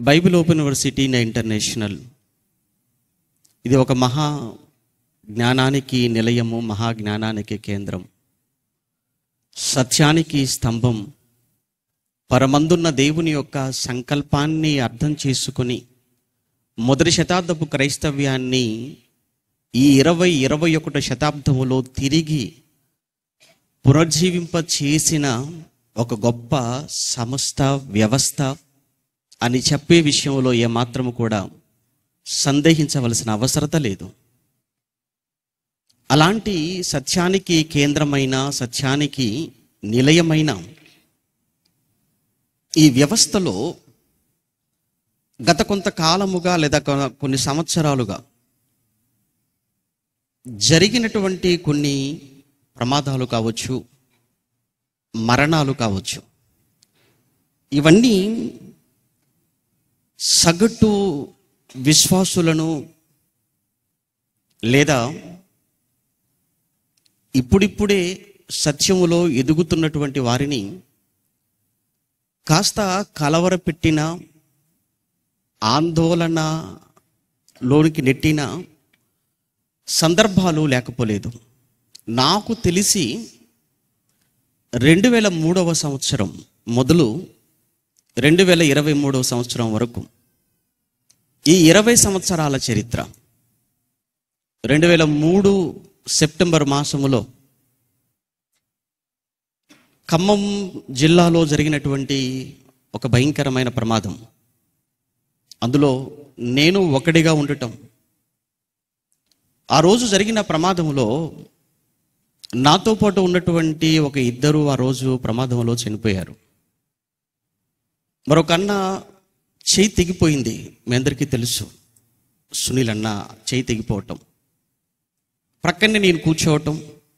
Bible open university international ఇది ఒక మహా జ్ఞానానికి నిలయము మహా జ్ఞానానికి కేంద్రం సత్యానికి స్తంభం పరమందున్న దేవుని యొక్క సంకల్పాన్ని అర్థం చేసుకుని మొదటి శతాబ్దపు క్రైస్తవ్యాన్ని ఈ ఇరవై ఇరవై ఒకటో శతాబ్దములో తిరిగి పునర్జీవింప చేసిన ఒక గొప్ప సంస్థ వ్యవస్థ అని చెప్పే విషయంలో ఏమాత్రము కూడా సందేహించవలసిన అవసరత లేదు అలాంటి సత్యానికి కేంద్రమైన సత్యానికి నిలయమైన ఈ వ్యవస్థలో గత కొంతకాలముగా లేదా కొ- కొన్ని సంవత్సరాలుగా జరిగినటువంటి కొన్ని ప్రమాదాలు కావచ్చు మరణాలు కావచ్చు ఇవన్నీ సగటు విశ్వాసులను లేదా ఇప్పుడిప్పుడే సత్యములో ఎదుగుతున్నటువంటి వారిని కాస్త కలవరపెట్టిన ఆందోళన లోనికి నెట్టిన సందర్భాలు లేకపోలేదు నాకు తెలిసి రెండు వేల మూడవ సంవత్సరం మొదలు రెండు వేల ఇరవై మూడవ సంవత్సరం వరకు ఈ ఇరవై సంవత్సరాల చరిత్ర రెండు వేల మూడు సెప్టెంబర్ మాసములో ఖమ్మం జిల్లాలో జరిగినటువంటి ఒక భయంకరమైన ప్రమాదం అందులో నేను ఒకటిగా ఉండటం ఆ రోజు జరిగిన ప్రమాదంలో నాతో పాటు ఉన్నటువంటి ఒక ఇద్దరు ఆ రోజు ప్రమాదంలో చనిపోయారు మరొక అన్న చేయి తెగిపోయింది మీ అందరికీ తెలుసు సునీల్ అన్న చేయి తెగిపోవటం ప్రక్కనే నేను కూర్చోవటం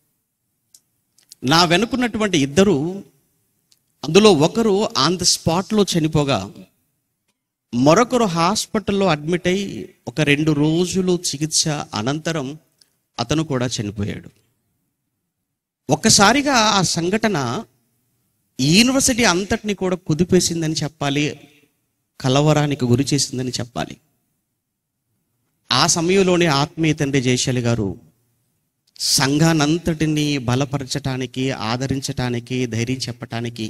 నా వెనుకున్నటువంటి ఇద్దరు అందులో ఒకరు ఆన్ ద స్పాట్లో చనిపోగా మరొకరు హాస్పిటల్లో అడ్మిట్ అయి ఒక రెండు రోజులు చికిత్స అనంతరం అతను కూడా చనిపోయాడు ఒక్కసారిగా ఆ సంఘటన ఈ యూనివర్సిటీ అంతటిని కూడా కుదిపేసిందని చెప్పాలి కలవరానికి గురి చేసిందని చెప్పాలి ఆ సమయంలోనే ఆత్మీయ తండ్రి జయశాలి గారు సంఘానంతటిని బలపరచటానికి ఆదరించటానికి ధైర్యం చెప్పటానికి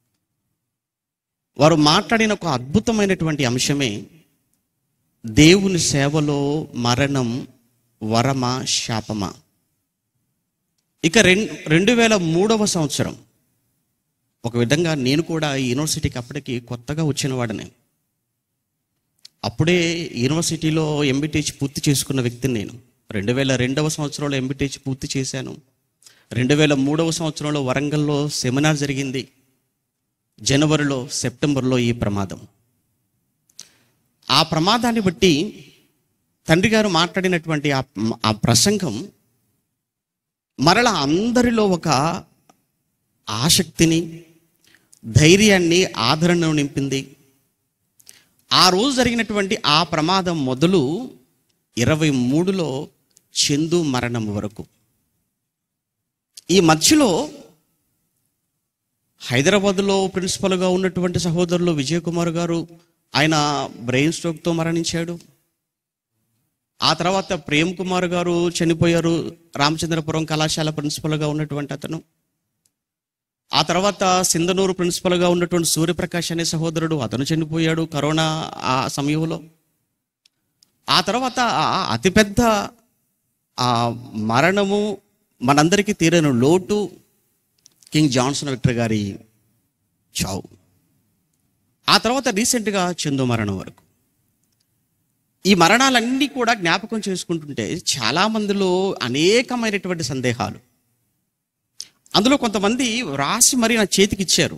వారు మాట్లాడిన ఒక అద్భుతమైనటువంటి అంశమే దేవుని సేవలో మరణం వరమా శాపమా ఇక రెండు రెండు వేల మూడవ సంవత్సరం ఒక విధంగా నేను కూడా ఈ యూనివర్సిటీకి అప్పటికి కొత్తగా వచ్చిన వాడిని అప్పుడే యూనివర్సిటీలో ఎంబీటీహెచ్ పూర్తి చేసుకున్న వ్యక్తిని నేను రెండు వేల రెండవ సంవత్సరంలో ఎంబీటీహెచ్ పూర్తి చేశాను రెండు వేల మూడవ సంవత్సరంలో వరంగల్లో సెమినార్ జరిగింది జనవరిలో సెప్టెంబర్లో ఈ ప్రమాదం ఆ ప్రమాదాన్ని బట్టి తండ్రి గారు మాట్లాడినటువంటి ఆ ఆ ప్రసంగం మరల అందరిలో ఒక ఆసక్తిని ధైర్యాన్ని ఆదరణను నింపింది ఆ రోజు జరిగినటువంటి ఆ ప్రమాదం మొదలు ఇరవై మూడులో చందు మరణం వరకు ఈ మధ్యలో హైదరాబాద్లో ప్రిన్సిపల్గా ఉన్నటువంటి సహోదరులు విజయ్ కుమార్ గారు ఆయన బ్రెయిన్ స్ట్రోక్తో మరణించాడు ఆ తర్వాత ప్రేమ్ కుమార్ గారు చనిపోయారు రామచంద్రపురం కళాశాల ప్రిన్సిపల్గా ఉన్నటువంటి అతను ఆ తర్వాత సింధనూరు ప్రిన్సిపల్గా ఉన్నటువంటి సూర్యప్రకాష్ అనే సహోదరుడు అతను చనిపోయాడు కరోనా ఆ సమయంలో ఆ తర్వాత ఆ అతిపెద్ద ఆ మరణము మనందరికీ తీరని లోటు కింగ్ జాన్సన్ విక్టర్ గారి చావు ఆ తర్వాత రీసెంట్గా చందు మరణం వరకు ఈ మరణాలన్నీ కూడా జ్ఞాపకం చేసుకుంటుంటే చాలా మందిలో అనేకమైనటువంటి సందేహాలు అందులో కొంతమంది రాసి మరి నా చేతికి ఇచ్చారు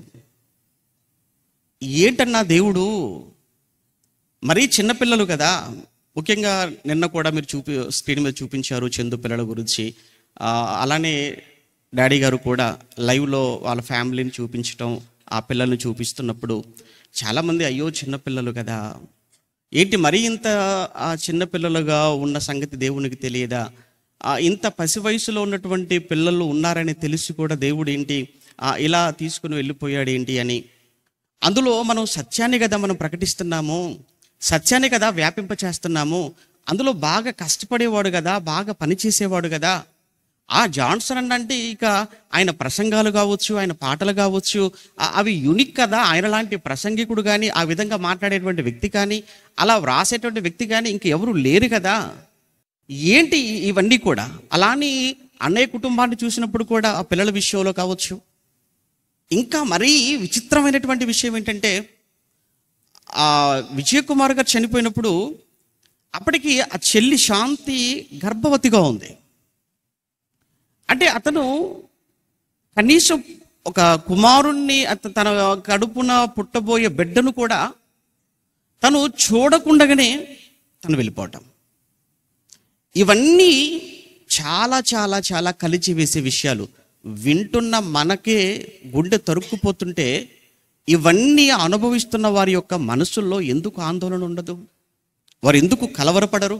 ఏంటన్నా దేవుడు మరీ చిన్నపిల్లలు కదా ముఖ్యంగా నిన్న కూడా మీరు చూపి స్క్రీన్ మీద చూపించారు చందు పిల్లల గురించి ఆ, అలానే డాడీ గారు కూడా లైవ్లో వాళ్ళ ఫ్యామిలీని చూపించటం ఆ పిల్లల్ని చూపిస్తున్నప్పుడు చాలామంది అయ్యో చిన్నపిల్లలు కదా ఏంటి మరీ ఇంత ఆ చిన్నపిల్లలుగా ఉన్న సంగతి దేవునికి తెలియదా ఆ, ఇంత పసి వయసులో ఉన్నటువంటి పిల్లలు ఉన్నారని తెలిసి కూడా దేవుడు ఏంటి ఆ, ఇలా తీసుకుని వెళ్ళిపోయాడు ఏంటి అని అందులో మనం సత్యాన్ని కదా మనం ప్రకటిస్తున్నాము సత్యాన్ని కదా వ్యాపింప చేస్తున్నాము అందులో బాగా కష్టపడేవాడు కదా బాగా పనిచేసేవాడు కదా ఆ జాన్సన్ అన్న అంటే ఇక ఆయన ప్రసంగాలు కావచ్చు ఆయన పాటలు కావచ్చు ఆ- అవి యునిక్ కదా ఆయన లాంటి ప్రసంగికుడు కానీ ఆ విధంగా మాట్లాడేటువంటి వ్యక్తి కానీ అలా వ్రాసేటువంటి వ్యక్తి కానీ ఇంక ఎవరు లేరు కదా ఏంటి ఈ- ఇవన్నీ కూడా అలాని అన్నయ్య కుటుంబాన్ని చూసినప్పుడు కూడా ఆ పిల్లల విషయంలో కావచ్చు ఇంకా మరీ విచిత్రమైనటువంటి విషయం ఏంటంటే ఆ విజయ్ కుమార్ గారు చనిపోయినప్పుడు అప్పటికి ఆ చెల్లి శాంతి గర్భవతిగా ఉంది అంటే అతను కనీసం ఒక కుమారుణ్ణి అత తన కడుపున పుట్టబోయే బిడ్డను కూడా తను చూడకుండగానే తను వెళ్ళిపోవటం ఇవన్నీ చాలా చాలా చాలా కలిచి వేసే విషయాలు వింటున్న మనకే గుండె తరుక్కుపోతుంటే ఇవన్నీ అనుభవిస్తున్న వారి యొక్క మనసుల్లో ఎందుకు ఆందోళన ఉండదు వారు ఎందుకు కలవరపడరు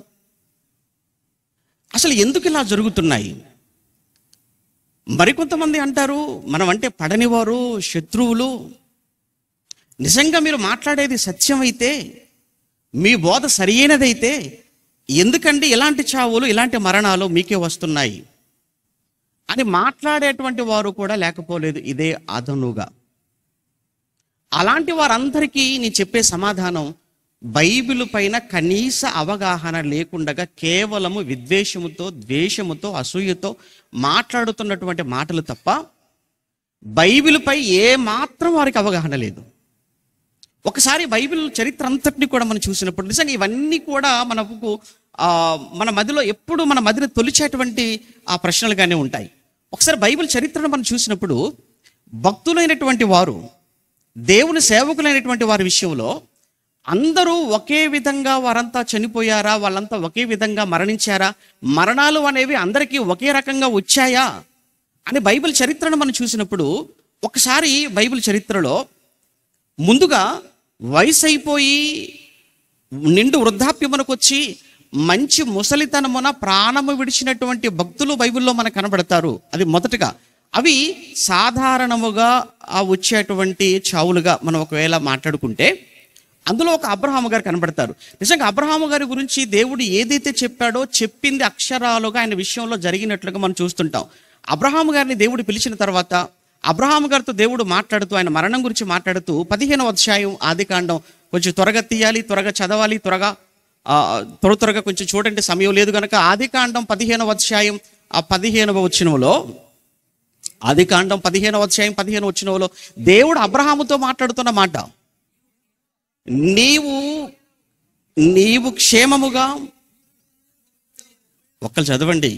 అసలు ఎందుకు ఇలా జరుగుతున్నాయి మరికొంతమంది అంటారు మనం అంటే పడనివారు శత్రువులు నిజంగా మీరు మాట్లాడేది సత్యం అయితే మీ బోధ సరియైనదైతే ఎందుకండి ఇలాంటి చావులు ఇలాంటి మరణాలు మీకే వస్తున్నాయి అని మాట్లాడేటువంటి వారు కూడా లేకపోలేదు ఇదే అదనుగా అలాంటి వారందరికీ నేను చెప్పే సమాధానం బైబిల్ పైన కనీస అవగాహన లేకుండగా కేవలము విద్వేషముతో ద్వేషముతో అసూయతో మాట్లాడుతున్నటువంటి మాటలు తప్ప బైబిల్పై ఏ మాత్రం వారికి అవగాహన లేదు ఒకసారి బైబిల్ చరిత్ర అంతటిని కూడా మనం చూసినప్పుడు నిజంగా ఇవన్నీ కూడా మనకు ఆ, మన మదిలో ఎప్పుడు మన మదిని తొలిచేటువంటి ఆ ప్రశ్నలుగానే ఉంటాయి ఒకసారి బైబిల్ చరిత్రను మనం చూసినప్పుడు భక్తులైనటువంటి వారు దేవుని సేవకులైనటువంటి వారి విషయంలో అందరూ ఒకే విధంగా వారంతా చనిపోయారా వాళ్ళంతా ఒకే విధంగా మరణించారా మరణాలు అనేవి అందరికీ ఒకే రకంగా వచ్చాయా అని బైబిల్ చరిత్రను మనం చూసినప్పుడు ఒకసారి బైబిల్ చరిత్రలో ముందుగా వయసు అయిపోయి నిండు వృద్ధాప్యమునకు వచ్చి మంచి ముసలితనమున ప్రాణము విడిచినటువంటి భక్తులు బైబిల్లో మనకు కనబడతారు అది మొదటగా అవి సాధారణముగా ఆ వచ్చేటువంటి చావులుగా మనం ఒకవేళ మాట్లాడుకుంటే అందులో ఒక అబ్రహాము గారు కనబడతారు నిజంగా అబ్రహాము గారి గురించి దేవుడు ఏదైతే చెప్పాడో చెప్పింది అక్షరాలుగా ఆయన విషయంలో జరిగినట్లుగా మనం చూస్తుంటాం అబ్రహాము గారిని దేవుడు పిలిచిన తర్వాత అబ్రహాము గారితో దేవుడు మాట్లాడుతూ ఆయన మరణం గురించి మాట్లాడుతూ పదిహేనవ అధ్యాయం ఆది కాండం కొంచెం త్వరగా తీయాలి త్వరగా చదవాలి త్వరగా ఆ, త్వర త్వరగా కొంచెం చూడండి సమయం లేదు కనుక ఆది కాండం పదిహేనవ అధ్యాయం ఆ పదిహేనవ వచ్చినలో ఆది కాండం పదిహేనవ అధ్యాయం పదిహేను వచ్చినలో దేవుడు అబ్రహాముతో మాట్లాడుతున్న మాట నీవు నీవు క్షేమముగా ఒక్కరు చదవండి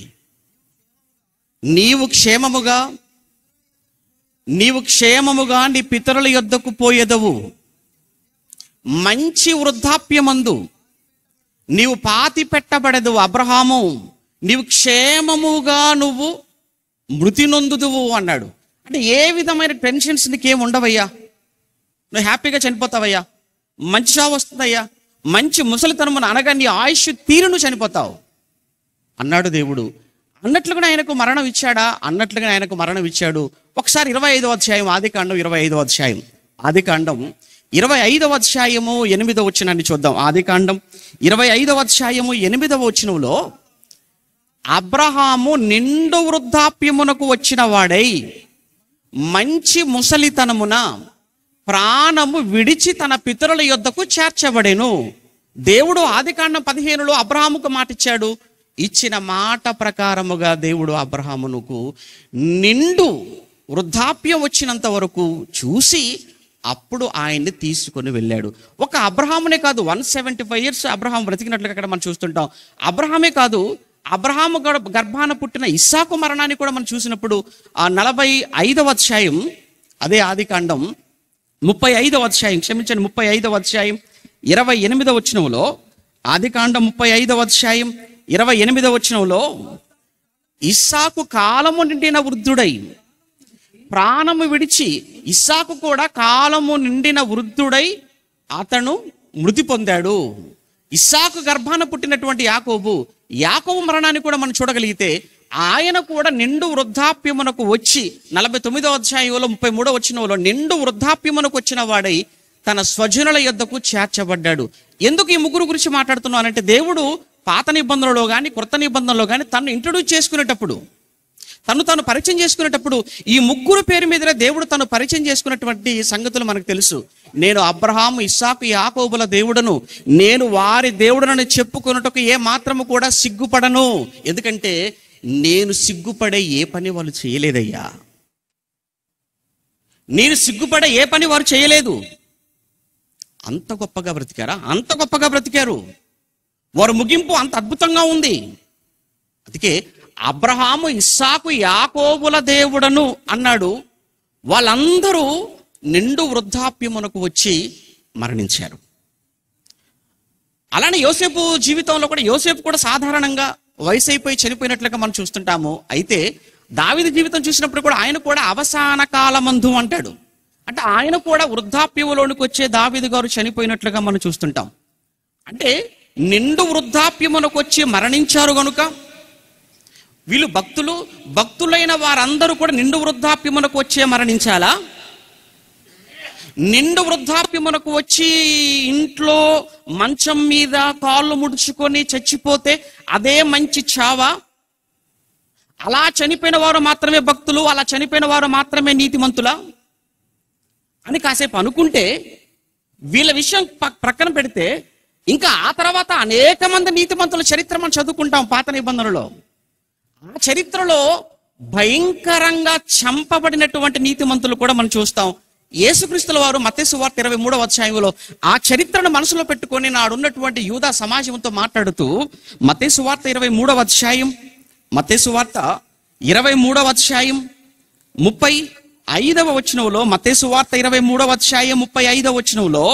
నీవు క్షేమముగా నీవు క్షేమముగా నీ పితరుల యొద్దకు పోయేదవు మంచి వృద్ధాప్యమందు నీవు పాతి పెట్టబడదు అబ్రహాము నీవు క్షేమముగా నువ్వు మృతి నొందుదువు అన్నాడు అంటే ఏ విధమైన టెన్షన్స్ నీకేం ఉండవయ్యా నువ్వు హ్యాపీగా చనిపోతావయ్యా మంచి చావు వస్తుందయ్యా మంచి ముసలితనమును అనగా నీ ఆయుష్ తీరు నువ్వు చనిపోతావు అన్నాడు దేవుడు అన్నట్లుగా ఆయనకు మరణం ఇచ్చాడా అన్నట్లుగా ఆయనకు మరణం ఇచ్చాడు ఒకసారి ఇరవై ఐదవ అధ్యాయం ఆది కాండం ఇరవై ఐదవ అధ్యాయం ఆది కాండం ఇరవై ఐదవ అధ్యాయము ఎనిమిదవ వచ్చినాన్ని చూద్దాం ఆది కాండం ఇరవై ఐదవ అధ్యాయము ఎనిమిదవ వచ్చినంలో అబ్రహాము నిండు వృద్ధాప్యమునకు వచ్చిన వాడై మంచి ముసలితనమున ప్రాణము విడిచి తన పితరుల యొద్దకు చేర్చబడెను దేవుడు ఆదికాండం పదిహేనులో అబ్రహాముకు మాట ఇచ్చాడు ఇచ్చిన మాట ప్రకారముగా దేవుడు అబ్రహామునకు నిండు వృద్ధాప్యం వచ్చినంత వరకు చూసి అప్పుడు ఆయన్ని తీసుకొని వెళ్ళాడు ఒక అబ్రహామునే కాదు one seventy five years Abraham బ్రతికినట్లుగా అక్కడ మనం చూస్తుంటాం అబ్రహామే కాదు అబ్రహాము గర్భ- గర్భాన పుట్టిన ఇస్సాకు మరణాన్ని కూడా మనం చూసినప్పుడు ఆ నలభై ఐదవ అధ్యాయం అదే ఆది కాండం ముప్పై ఐదవ అధ్యాయం క్షమించండి ముప్పై ఐదవ అధ్యాయం ఇరవై ఎనిమిదవ వచనంలో ఆది కాండం ముప్పై ఐదవ అధ్యాయం ఇరవై ఎనిమిదవ వచనంలో ఇస్సాకు కాలము నిండిన వృద్ధుడై ప్రాణము విడిచి ఇస్సాకు కూడా కాలము నిండిన వృద్ధుడై అతను మృతి పొందాడు ఇస్సాకు గర్భాన పుట్టినటువంటి యాకోబు యాకోబు మరణాన్ని కూడా మనం చూడగలిగితే ఆయన కూడా నిండు వృద్ధాప్యమునకు వచ్చి నలభై తొమ్మిదో అధ్యాయంలో ముప్పై మూడో వచ్చినలో నిండు వృద్ధాప్యమునకు వచ్చిన వాడై తన స్వజనుల యొద్దకు చేర్చబడ్డాడు ఎందుకు ఈ ముగ్గురు గురించి మాట్లాడుతున్నానంటే దేవుడు పాత నిబంధనలో కానీ క్రొత్త నిబంధనలో కానీ తను ఇంట్రొడ్యూస్ చేసుకునేటప్పుడు తను తాను పరిచయం చేసుకునేటప్పుడు ఈ ముగ్గురు పేరు మీదనే దేవుడు తను పరిచయం చేసుకున్నటువంటి సంగతులు మనకు తెలుసు నేను అబ్రహాము ఇస్సాకు యాకోబుల దేవుడను నేను వారి దేవుడనని చెప్పుకున్నటకు ఏ మాత్రము కూడా సిగ్గుపడను ఎందుకంటే నేను సిగ్గుపడే ఏ పని వాళ్ళు చేయలేదయ్యా నేను సిగ్గుపడే ఏ పని వారు చేయలేదు అంత గొప్పగా బ్రతికారా అంత గొప్పగా బ్రతికారు వారి ముగింపు అంత అద్భుతంగా ఉంది అందుకే అబ్రహాము ఇస్సాకు యాకోబుల దేవుడను అన్నాడు వాళ్ళందరూ నిండు వృద్ధాప్యమునకు వచ్చి మరణించారు అలానే యోసేపు జీవితంలో కూడా యోసేపు కూడా సాధారణంగా వయసు అయిపోయి చనిపోయినట్లుగా మనం చూస్తుంటాము అయితే దావిది జీవితం చూసినప్పుడు కూడా ఆయన కూడా అవసాన కాలమందు అంటాడు అంటే ఆయన కూడా వృద్ధాప్యములోనికి వచ్చే దావిది గారు చనిపోయినట్లుగా మనం చూస్తుంటాం అంటే నిండు వృద్ధాప్యమునకు వచ్చి మరణించారు గనుక వీళ్ళు భక్తులు భక్తులైన వారందరూ కూడా నిండు వృద్ధాప్యమునకు వచ్చే మరణించాలా నిండు వృద్ధాప్యమునకు వచ్చి ఇంట్లో మంచం మీద కాళ్ళు ముడుచుకొని చచ్చిపోతే అదే మంచి చావా అలా చనిపోయిన వారు మాత్రమే భక్తులు అలా చనిపోయిన వారు మాత్రమే నీతిమంతులా అని కాసేపు అనుకుంటే వీళ్ళ విషయం పక్- ప్రక్కన పెడితే ఇంకా ఆ తర్వాత అనేక మంది నీతిమంతుల చరిత్ర మనం చదువుకుంటాం పాత నిబంధనలో ఆ చరిత్రలో భయంకరంగా చంపబడినటువంటి నీతిమంతులు కూడా మనం చూస్తాం యేసుక్రీస్తుల వారు మతేసు వార్త ఇరవై మూడవ అధ్యాయంలో ఆ చరిత్రను మనసులో పెట్టుకొని నాడున్నటువంటి యూదా సమాజంతో మాట్లాడుతూ మతేసు వార్త ఇరవై మూడవ అధ్యాయం మతేసు వార్త ఇరవై మూడవ అధ్యాయం ముప్పై ఐదవ వచనంలో మతేసు వార్త ఇరవై మూడవ అధ్యాయం ముప్పై ఐదవ వచనంలో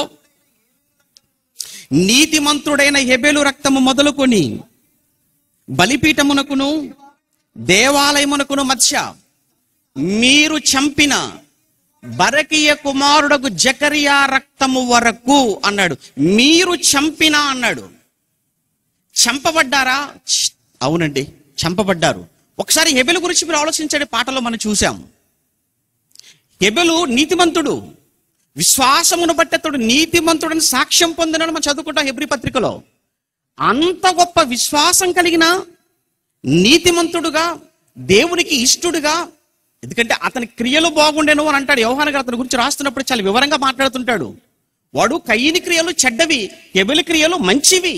నీతిమంతుడైన హెబెలు రక్తము మొదలుకొని బలిపీఠమునకును దేవాలయమునకును మధ్య మీరు చంపిన బరకీయ కుమారుడకు జకరియా రక్తము వరకు అన్నాడు మీరు చంపిన అన్నాడు చంపబడ్డారా ఛ్! అవునండి చంపబడ్డారు ఒకసారి హెబెలు గురించి మీరు ఆలోచించండి పాటలో మనం చూసాం హెబెలు నీతిమంతుడు విశ్వాసమును బట్టి అతడు నీతిమంతుడని సాక్ష్యం పొందినని మనం చదువుకుంటాం హెబ్రి పత్రికలో అంత గొప్ప విశ్వాసం కలిగిన నీతిమంతుడుగా దేవునికి ఇష్టుడుగా ఎందుకంటే అతని క్రియలు బాగుండెను అని అంటాడు యోహాన గారు అతని గురించి రాస్తున్నప్పుడు చాలా వివరంగా మాట్లాడుతుంటాడు వాడు కయ్యిని క్రియలు చెడ్డవి ఎబెలి క్రియలు మంచివి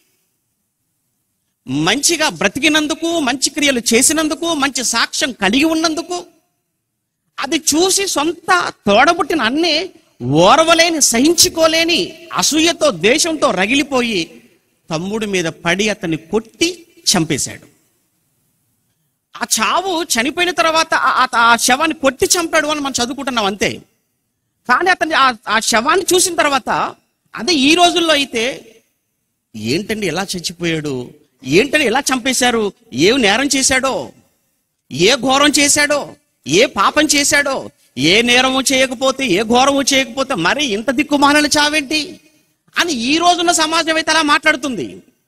మంచిగా బ్రతికినందుకు మంచి క్రియలు చేసినందుకు మంచి సాక్ష్యం కలిగి ఉన్నందుకు అది చూసి సొంత తోడబుట్టిన అన్నే ఓర్వలేని సహించుకోలేని అసూయతో దేశంతో రగిలిపోయి తమ్ముడి మీద పడి అతన్ని కొట్టి చంపేశాడు ఆ చావు చనిపోయిన తర్వాత ఆ- ఆ- ఆ శవాన్ని కొట్టి చంపాడు అని మనం చదువుకుంటున్నాం అంతే కానీ అతన్ని ఆ- ఆ శవాన్ని చూసిన తర్వాత అదే ఈ రోజుల్లో అయితే ఏంటండి ఎలా చచ్చిపోయాడు ఏంటండి ఎలా చంపేశారు ఏం నేరం చేశాడో ఏ ఘోరం చేశాడో ఏ పాపం చేశాడో ఏ నేరము చేయకపోతే ఏ ఘోరము చేయకపోతే మరి ఇంత దిక్కుమాలని చావేంటి అని ఈ రోజున్న సమాజం అయితే అలా మాట్లాడుతుంది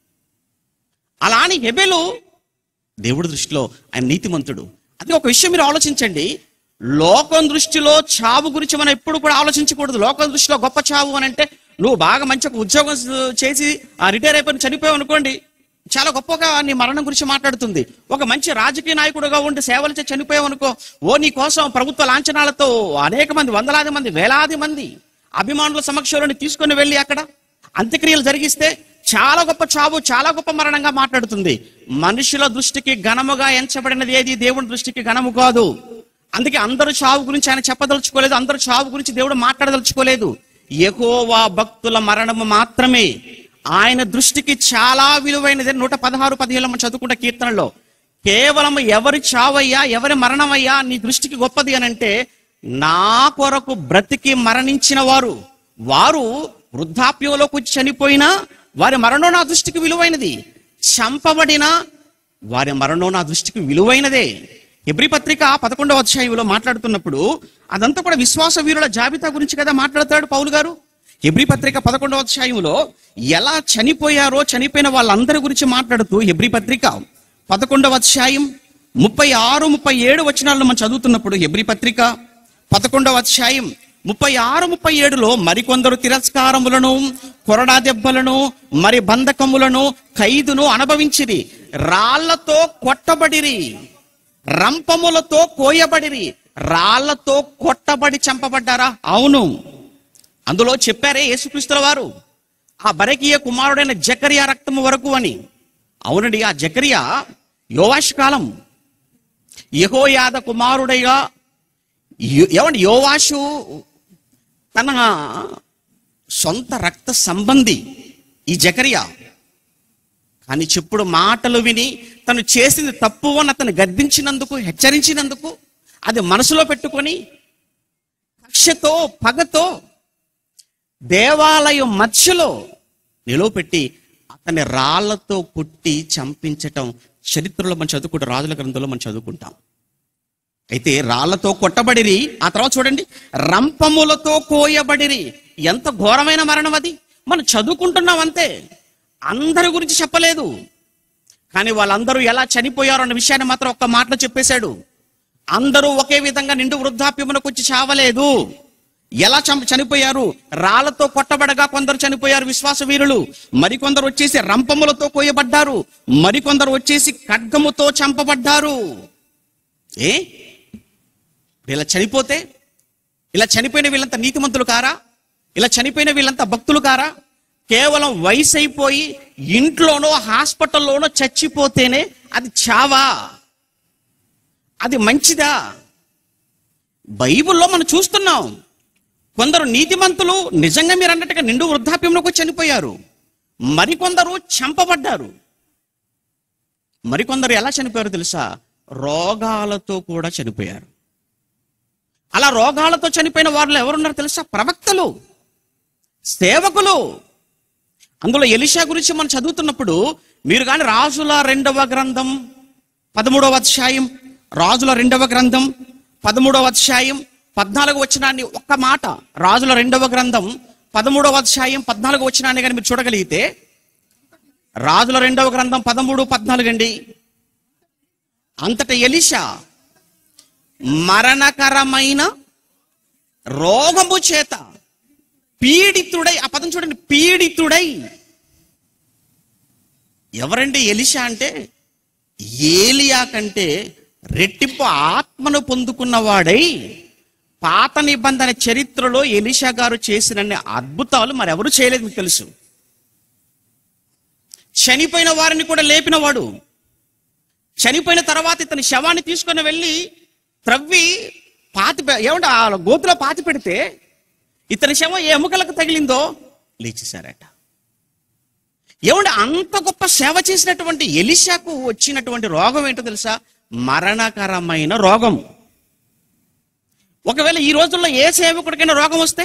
అలా అని హెబెలు దేవుడి దృష్టిలో ఆయన నీతిమంతుడు అది ఒక విషయం మీరు ఆలోచించండి లోకం దృష్టిలో చావు గురించి మనం ఎప్పుడు కూడా ఆలోచించకూడదు లోకం దృష్టిలో గొప్ప చావు అని అంటే నువ్వు బాగా మంచి ఒక ఉద్యోగం చేసి రిటైర్ అయిపోయి చనిపోయావు అనుకోండి చాలా గొప్పగా నీ మరణం గురించి మాట్లాడుతుంది ఒక మంచి రాజకీయ నాయకుడుగా ఉండి సేవలు చేసి చనిపోయావు అనుకో ఓ నీ కోసం ప్రభుత్వ లాంఛనాలతో అనేక మంది వందలాది మంది వేలాది మంది అభిమానుల సమక్షంలోని తీసుకొని వెళ్ళి అక్కడ అంత్యక్రియలు జరిగిస్తే చాలా గొప్ప చావు చాలా గొప్ప మరణంగా మాట్లాడుతుంది మనుషుల దృష్టికి ఘనముగా ఎంచబడినది ఏది దేవుని దృష్టికి ఘనము కాదు అందుకే అందరూ చావు గురించి ఆయన చెప్పదలుచుకోలేదు అందరూ చావు గురించి దేవుడు మాట్లాడదలుచుకోలేదు ఎకోవా భక్తుల మరణము మాత్రమే ఆయన దృష్టికి చాలా విలువైనది నూట పదహారు పదిహేను మనం చదువుకుంటే కీర్తనలో కేవలం ఎవరి చావయ్యా ఎవరి మరణమయ్యా నీ దృష్టికి గొప్పది అని అంటే నా కొరకు బ్రతికి మరణించిన వారు వారు వృద్ధాప్యంలోకి వచ్చి చనిపోయినా వారి మరణం నా దృష్టికి విలువైనది చంపబడిన వారి మరణం నా దృష్టికి విలువైనదే ఎబ్రి పత్రిక పదకొండవ అధ్యాయంలో మాట్లాడుతున్నప్పుడు అదంతా కూడా విశ్వాస వీరుల జాబితా గురించి కదా మాట్లాడతాడు పౌలు గారు ఎబ్రి పత్రిక పదకొండవ అధ్యాయంలో ఎలా చనిపోయారో చనిపోయిన వాళ్ళందరి గురించి మాట్లాడుతూ ఎబ్రి పత్రిక పదకొండవ అధ్యాయం ముప్పై ఆరు ముప్పై ఏడు వచనాలను మనం చదువుతున్నప్పుడు ఎబ్రి పత్రిక పదకొండవ అధ్యాయం ముప్పై ఆరు ముప్పై ఏడులో మరికొందరు తిరస్కారములను కొరడా దెబ్బలను మరి బంధకములను ఖైదును అనుభవించిరి రాళ్లతో కొట్టబడిరి రంపములతో కోయబడిరి రాళ్లతో కొట్టబడి చంపబడ్డారా అవును అందులో చెప్పారే యేసుక్రీస్తుల వారు ఆ బరకీయ కుమారుడైన జకరియా రక్తము వరకు అని అవునండి ఆ జకరియా యోవాష్ కాలం యహోయాద కుమారుడైగా యో- ఏమండి యోవాషు తన సొంత రక్త సంబంధి ఈ జకరియా కానీ చెప్పుడు మాటలు విని తను చేసింది తప్పు అని అతను గద్దించినందుకు హెచ్చరించినందుకు అది మనసులో పెట్టుకొని కక్షతో పగతో దేవాలయం మధ్యలో నిలువపెట్టి అతన్ని రాళ్లతో కొట్టి చంపించటం చరిత్రలో మనం చదువుకుంటాం రాజుల గ్రంథంలో మనం చదువుకుంటాం అయితే రాళ్లతో కొట్టబడిరి ఆ తర్వాత చూడండి రంపములతో కోయబడిరి ఎంత ఘోరమైన మరణం అది మనం చదువుకుంటున్నాం అంతే అందరి గురించి చెప్పలేదు కానీ వాళ్ళందరూ ఎలా చనిపోయారు అన్న విషయాన్ని మాత్రం ఒక్క మాటలో చెప్పేశాడు అందరూ ఒకే విధంగా నిండు వృద్ధాప్యమునకు వచ్చి చావలేదు ఎలా చంప చనిపోయారు రాళ్లతో కొట్టబడగా కొందరు చనిపోయారు విశ్వాస వీరులు మరికొందరు వచ్చేసి రంపములతో కోయబడ్డారు మరికొందరు వచ్చేసి ఖడ్గముతో చంపబడ్డారు ఏ ఇలా చనిపోతే ఇలా చనిపోయిన వీళ్ళంతా నీతిమంతులు కారా ఇలా చనిపోయిన వీళ్ళంతా భక్తులు కారా కేవలం వయసు అయిపోయి ఇంట్లోనో హాస్పిటల్లోనో చచ్చిపోతేనే అది చావా అది మంచిదా బైబిల్లో మనం చూస్తున్నాం కొందరు నీతిమంతులు నిజంగా మీరు అన్నట్టుగా నిండు వృద్ధాప్యంలోకి వచ్చి చనిపోయారు మరికొందరు చంపబడ్డారు మరికొందరు ఎలా చనిపోయారు తెలుసా రోగాలతో కూడా చనిపోయారు అలా రోగాలతో చనిపోయిన వారిలో ఎవరున్నారు తెలుసా ప్రవక్తలు సేవకులు అందులో ఎలిషా గురించి మనం చదువుతున్నప్పుడు మీరు కానీ రాజుల రెండవ గ్రంథం పదమూడవ అధ్యాయం రాజుల రెండవ గ్రంథం పదమూడవ అధ్యాయం పద్నాలుగు వచనాన్ని ఒక్క మాట రాజుల రెండవ గ్రంథం పదమూడవ అధ్యాయం పద్నాలుగు వచనాన్ని కానీ మీరు చూడగలిగితే రాజుల రెండవ గ్రంథం పదమూడు పద్నాలుగు అండి అంతట ఎలిషా మరణకరమైన రోగము చేత పీడితుడై ఆ పదం చూడండి పీడితుడై ఎవరండి ఎలిషా అంటే ఏలియా కంటే రెట్టింపు ఆత్మను పొందుకున్నవాడై పాత నిబంధన చరిత్రలో ఎలిషా గారు చేసిన అద్భుతాలు మరెవరు చేయలేదు మీకు తెలుసు చనిపోయిన వారిని కూడా లేపినవాడు చనిపోయిన తర్వాత ఇతని శవాన్ని తీసుకొని వెళ్ళి త్రవ్వి పాతి పె- ఏమంటే ఆ గోతులో పాతి పెడితే ఇతని శవం ఏ ఎముకలకు తగిలిందో లేచేశారట ఏమంటే అంత గొప్ప సేవ చేసినటువంటి ఎలిషాకు వచ్చినటువంటి రోగం ఏంటో తెలుసా మరణకరమైన రోగం ఒకవేళ ఈ రోజుల్లో ఏ సేవకుడికైనా రోగం వస్తే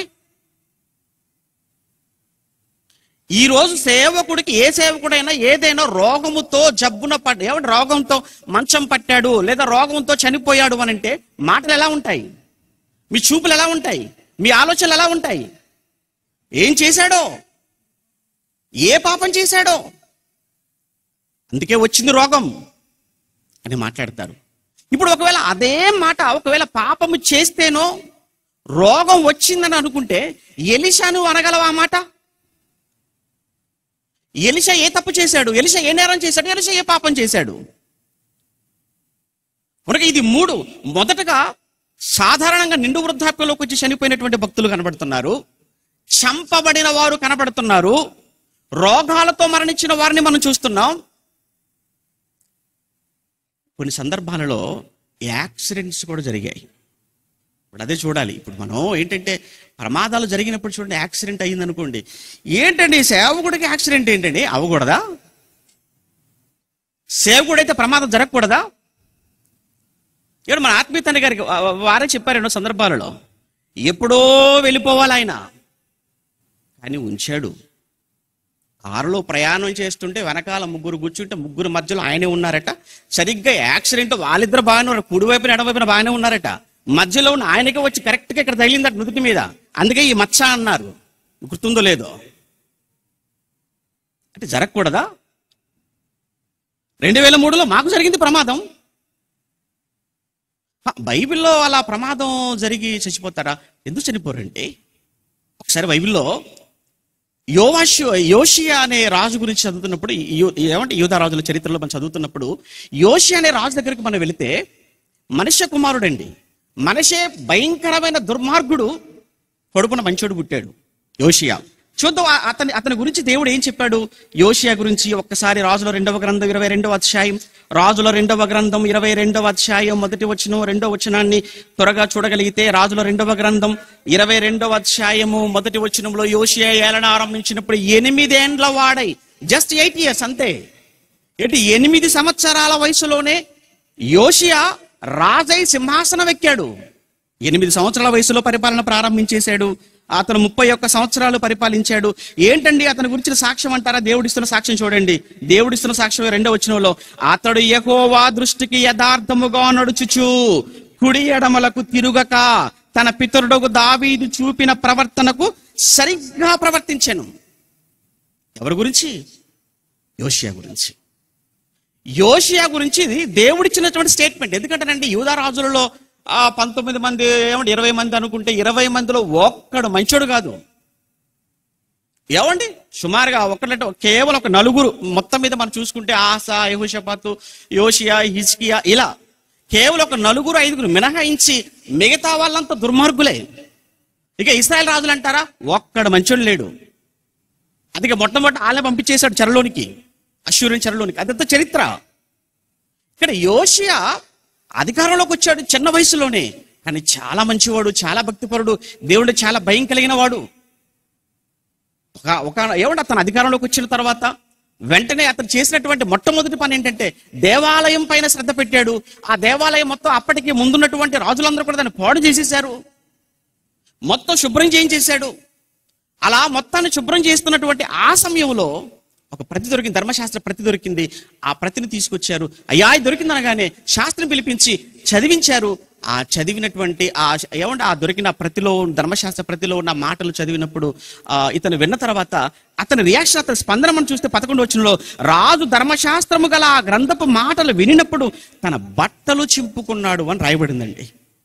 ఈ రోజు సేవకుడికి ఏ సేవకుడైనా ఏదైనా రోగముతో జబ్బున పడ్డ ఏమంటే రోగంతో మంచం పట్టాడు లేదా రోగంతో చనిపోయాడు అని అంటే మాటలు ఎలా ఉంటాయి మీ చూపులు ఎలా ఉంటాయి మీ ఆలోచనలు ఎలా ఉంటాయి ఏం చేశాడో ఏ పాపం చేశాడో అందుకే వచ్చింది రోగం అని మాట్లాడతారు ఇప్పుడు ఒకవేళ అదే మాట ఒకవేళ పాపము చేస్తేనో రోగం వచ్చిందని అనుకుంటే ఎలిషా నువ్వు అనగలవా ఆ మాట ఎలిషా ఏ తప్పు చేశాడు ఎలిషా ఏ నేరం చేశాడు ఎలిషా ఏ పాపం చేశాడు కనుక ఇది మూడు మొదటగా సాధారణంగా నిండు వృద్ధాప్యంలోకి వచ్చి చనిపోయినటువంటి భక్తులు కనబడుతున్నారు చంపబడిన వారు కనబడుతున్నారు రోగాలతో మరణించిన వారిని మనం చూస్తున్నాం కొన్ని సందర్భాలలో యాక్సిడెంట్స్ కూడా జరిగాయి ఇప్పుడు అదే చూడాలి ఇప్పుడు మనం ఏంటంటే ప్రమాదాలు జరిగినప్పుడు చూడండి యాక్సిడెంట్ అయ్యింది అనుకోండి ఏంటండి సేవకుడికి యాక్సిడెంట్ ఏంటండి అవ్వకూడదా సేవకుడైతే ప్రమాదం జరగకూడదా ఇక్కడ మన ఆత్మీయ తండ్రి గారికి వా- వా- వారే చెప్పారు ఎన్నో సందర్భాలలో ఎప్పుడో వెళ్ళిపోవాలి ఆయన కానీ ఉంచాడు కారులో ప్రయాణం చేస్తుంటే వెనకాల ముగ్గురు కూర్చుంటే ముగ్గురు మధ్యలో ఆయనే ఉన్నారట సరిగ్గా యాక్సిడెంట్ వాళ్ళిద్దరు బాగానే ఉన్నారు కుడి వైపున ఎడవైపున బాగానే ఉన్నారట మధ్యలో ఉన్న ఆయనకే వచ్చి కరెక్ట్గా ఇక్కడ తగిలిందట నుదుటి మీద అందుకే ఈ మచ్చ అన్నారు గుర్తుందో లేదో అంటే జరగకూడదా రెండు వేల మూడులో మాకు జరిగింది ప్రమాదం హ, బైబిల్లో అలా ప్రమాదం జరిగి చచ్చిపోతారా ఎందుకు చనిపోరండి ఒకసారి బైబిల్లో యోవాషు యోషియా అనే రాజు గురించి చదువుతున్నప్పుడు యో- ఏమంటే యూదా రాజుల చరిత్రలో మనం చదువుతున్నప్పుడు యోషి అనే రాజు దగ్గరికి మనం వెళితే మనుష్య కుమారుడండి మనిషే భయంకరమైన దుర్మార్గుడు పొడుపున మంచోడు పుట్టాడు యోషియా చూద్దాం ఆ- అతని అతని గురించి దేవుడు ఏం చెప్పాడు యోషియా గురించి ఒక్కసారి రాజుల రెండవ గ్రంథం ఇరవై రెండవ అధ్యాయం రాజుల రెండవ గ్రంథం ఇరవై రెండవ అధ్యాయం మొదటి వచనం రెండవ వచనాన్ని త్వరగా చూడగలిగితే రాజుల రెండవ గ్రంథం ఇరవై రెండవ అధ్యాయము మొదటి వచనంలో యోషియా ఏలన ఆరంభించినప్పుడు ఎనిమిదేండ్ల వాడై జస్ట్ ఎయిట్ ఇయర్స్ అంతే ఏంటి ఎనిమిది సంవత్సరాల వయసులోనే యోషియా రాజై సింహాసనం ఎక్కాడు ఎనిమిది సంవత్సరాల వయసులో పరిపాలన ప్రారంభించేశాడు అతను ముప్పై ఒక్క సంవత్సరాలు పరిపాలించాడు ఏంటండి అతని గురించిన సాక్ష్యం అంటారా దేవుడిస్తున్న సాక్ష్యం చూడండి దేవుడిస్తున్న సాక్ష్యం రెండో వచనంలో అతడు యెహోవా దృష్టికి యథార్థముగా నడుచుచు కుడి ఎడమలకు తిరుగక తన పితరుడకు దావీదు చూపిన ప్రవర్తనకు సరిగ్గా ప్రవర్తించాను ఎవరి గురించి యోషియా గురించి యోషియా గురించి ఇది దేవుడిచ్చినటువంటి స్టేట్మెంట్ ఎందుకంటేనండి యూదా రాజులలో ఆ పంతొమ్మిది మంది ఏమంటే ఇరవై మంది అనుకుంటే ఇరవై మందిలో ఒక్కడు మంచోడు కాదు ఏమండి సుమారుగా ఒకటంటే కేవలం ఒక నలుగురు మొత్తం మీద మనం చూసుకుంటే ఆసా యహుషపాతు యోషియా హిజ్కియా ఇలా కేవలం ఒక నలుగురు ఐదుగురు మినహాయించి మిగతా వాళ్ళంతా దుర్మార్గులే ఇక ఇస్రాయల్ రాజులు అంటారా ఒక్కడు మంచోడు లేడు అందుకే మొట్టమొదటి ఆలయ పంపించేశాడు చెరలోనికి అశ్వరుని చెరలోనికి అదంతా చరిత్ర ఇక్కడ యోషియా అధికారంలోకి వచ్చాడు చిన్న వయసులోనే కానీ చాలా మంచివాడు చాలా భక్తిపరుడు దేవుడు చాలా భయం కలిగిన వాడు ఒక ఒక ఏమంటే అతను అధికారంలోకి వచ్చిన తర్వాత వెంటనే అతను చేసినటువంటి మొట్టమొదటి పని ఏంటంటే దేవాలయం పైన శ్రద్ధ పెట్టాడు ఆ దేవాలయం మొత్తం అప్పటికి ముందున్నటువంటి రాజులందరూ కూడా దాన్ని పాడు చేసేశారు మొత్తం శుభ్రం చేయించేశాడు అలా మొత్తాన్ని శుభ్రం చేస్తున్నటువంటి ఆ సమయంలో ఒక ప్రతి దొరికింది ధర్మశాస్త్ర ప్రతి దొరికింది ఆ ప్రతిని తీసుకొచ్చారు అయ్యా ఇది దొరికింది అనగానే శాస్త్రం పిలిపించి చదివించారు ఆ చదివినటువంటి ఆ ఏమంటే ఆ దొరికిన ప్రతిలో ధర్మశాస్త్ర ప్రతిలో ఉన్న మాటలు చదివినప్పుడు ఆ, ఇతను విన్న తర్వాత అతని రియాక్షన్ అతని స్పందన మనం చూస్తే పదకొండు వచ్చినలో రాజు ధర్మశాస్త్రము గల ఆ గ్రంథపు మాటలు వినినప్పుడు తన బట్టలు చింపుకున్నాడు అని రాయబడిందండి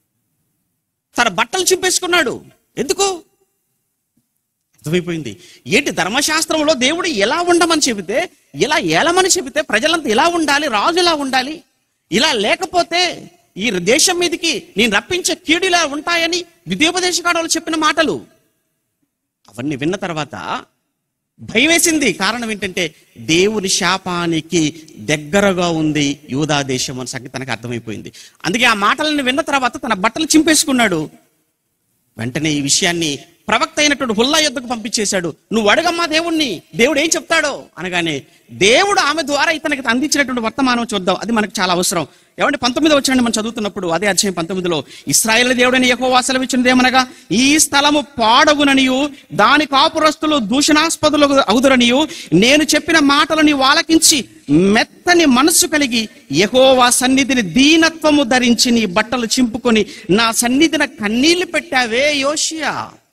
తన బట్టలు చింపేసుకున్నాడు ఎందుకు అర్థమైపోయింది ఏంటి ధర్మశాస్త్రంలో దేవుడు ఎలా ఉండమని చెబితే ఇలా ఏలమని చెబితే ప్రజలంతా ఇలా ఉండాలి రాజు ఇలా ఉండాలి ఇలా లేకపోతే ఈ దేశం మీదకి నేను రప్పించే కీడు ఇలా ఉంటాయని విద్యోపదేశకారులు చెప్పిన మాటలు అవన్నీ విన్న తర్వాత భయం వేసింది కారణం ఏంటంటే దేవుని శాపానికి దగ్గరగా ఉంది యూదా దేశం అని సంగతి తనకు అర్థమైపోయింది అందుకే ఆ మాటలను విన్న తర్వాత తన బట్టలు చింపేసుకున్నాడు వెంటనే ఈ విషయాన్ని ప్రవక్త అయినటువంటి హుల్లా యుద్ధకు పంపించేశాడు నువ్వు అడగమ్మా దేవుణ్ణి దేవుడు ఏం చెప్తాడో అనగానే దేవుడు ఆమె ద్వారా ఇతనికి అందించినటువంటి వర్తమానం చూద్దాం అది మనకు చాలా అవసరం ఏమంటే పంతొమ్మిది వచ్చండి మనం చదువుతున్నప్పుడు అదే అధ్యాయం పంతొమ్మిదిలో ఇస్రాయేల్ దేవుడని ఎక్కువ వాసలు ఇచ్చినదేమనగా ఈ స్థలము పాడగుననియు దాని కాపురస్తులు దూషణాస్పదులు అవుదురనియు నేను చెప్పిన మాటలని వాలకించి మెత్తని మనస్సు కలిగి యెహోవా సన్నిధిని దీనత్వము ధరించి నీ బట్టలు చింపుకొని నా సన్నిధిన కన్నీళ్లు పెట్టావే యోషియా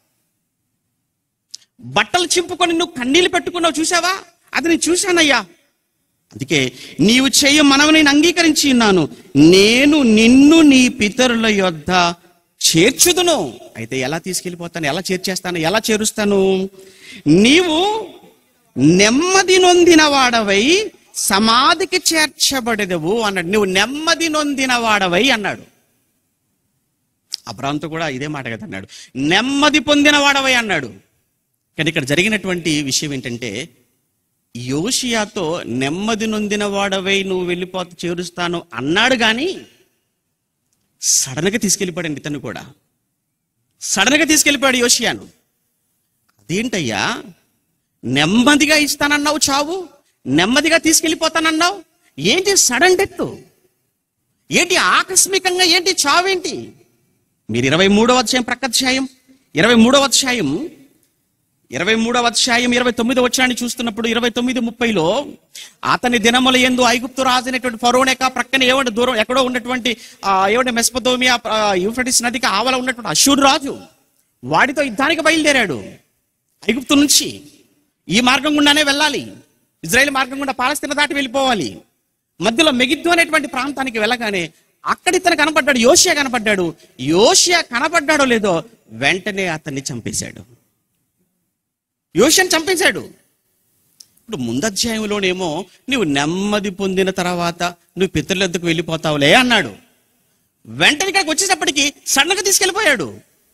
బట్టలు చింపుకొని నువ్వు కన్నీళ్లు పెట్టుకున్నావు చూసావా అది నేను చూశానయ్యా అందుకే నీవు చేయ మనవు నేను అంగీకరించి ఉన్నాను నేను నిన్ను నీ పితరుల యొద్ద చేర్చుదును అయితే ఎలా తీసుకెళ్ళిపోతాను ఎలా చేర్చేస్తాను ఎలా చేరుస్తాను నీవు నెమ్మది నొందిన వాడవై సమాధికి చేర్చబడేదవు అన్నాడు నువ్వు నెమ్మది నొందిన వాడవై అన్నాడు అబ్రాంతో కూడా ఇదే మాట కదా అన్నాడు నెమ్మది పొందిన వాడవై అన్నాడు కానీ ఇక్కడ జరిగినటువంటి విషయం ఏంటంటే యోషియాతో నెమ్మది నొందిన వాడవై నువ్వు వెళ్ళిపోతే చేరుస్తాను అన్నాడు కానీ సడన్గా తీసుకెళ్ళిపోయాడు ఇతను కూడా సడన్గా తీసుకెళ్ళిపోయాడు యోషియాను అదేంటయ్యా నెమ్మదిగా ఇస్తానన్నావు చావు నెమ్మదిగా తీసుకెళ్ళిపోతానన్నావు ఏంటి సడన్ డెత్ ఏంటి ఆకస్మికంగా ఏంటి చావేంటి మీరు ఇరవై మూడవ అధ్యాయం ప్రక్కధ్యాయం ఇరవై మూడవ అధ్యాయం ఇరవై మూడవ అధ్యాయం ఇరవై తొమ్మిది వచ్చాన్ని చూస్తున్నప్పుడు ఇరవై తొమ్మిది ముప్పైలో అతని దినముల ఎందు ఐగుప్తు రాజు అనేటువంటి ఫరోనేక ప్రక్కన ఏమంటే దూరం ఎక్కడో ఉన్నటువంటి ఆ, ఏమంటే మెస్పదోమియా ఆ, యూఫ్రటిస్ నదికి ఆవల ఉన్నటువంటి అశూరు రాజు వాడితో యుద్ధానికి బయలుదేరాడు ఐగుప్తు నుంచి ఈ మార్గం గుండానే వెళ్ళాలి ఇజ్రాయెల్ మార్గం గుండా పాలస్తీన దాటి వెళ్ళిపోవాలి మధ్యలో మెగిద్దు అనేటువంటి ప్రాంతానికి వెళ్ళగానే అక్కడ ఇతను కనపడ్డాడు యోషియా కనపడ్డాడు యోషియా కనపడ్డాడో లేదో వెంటనే అతన్ని చంపేశాడు యోషియాని చంపేశాడు ఇప్పుడు ముందధ్యాయంలోనేమో నువ్వు నెమ్మది పొందిన తర్వాత నువ్వు పితరుల ఎద్దుకు వెళ్ళిపోతావులే అన్నాడు వెంటనే ఇక్కడికి వచ్చేటప్పటికి సడన్గా తీసుకెళ్ళిపోయాడు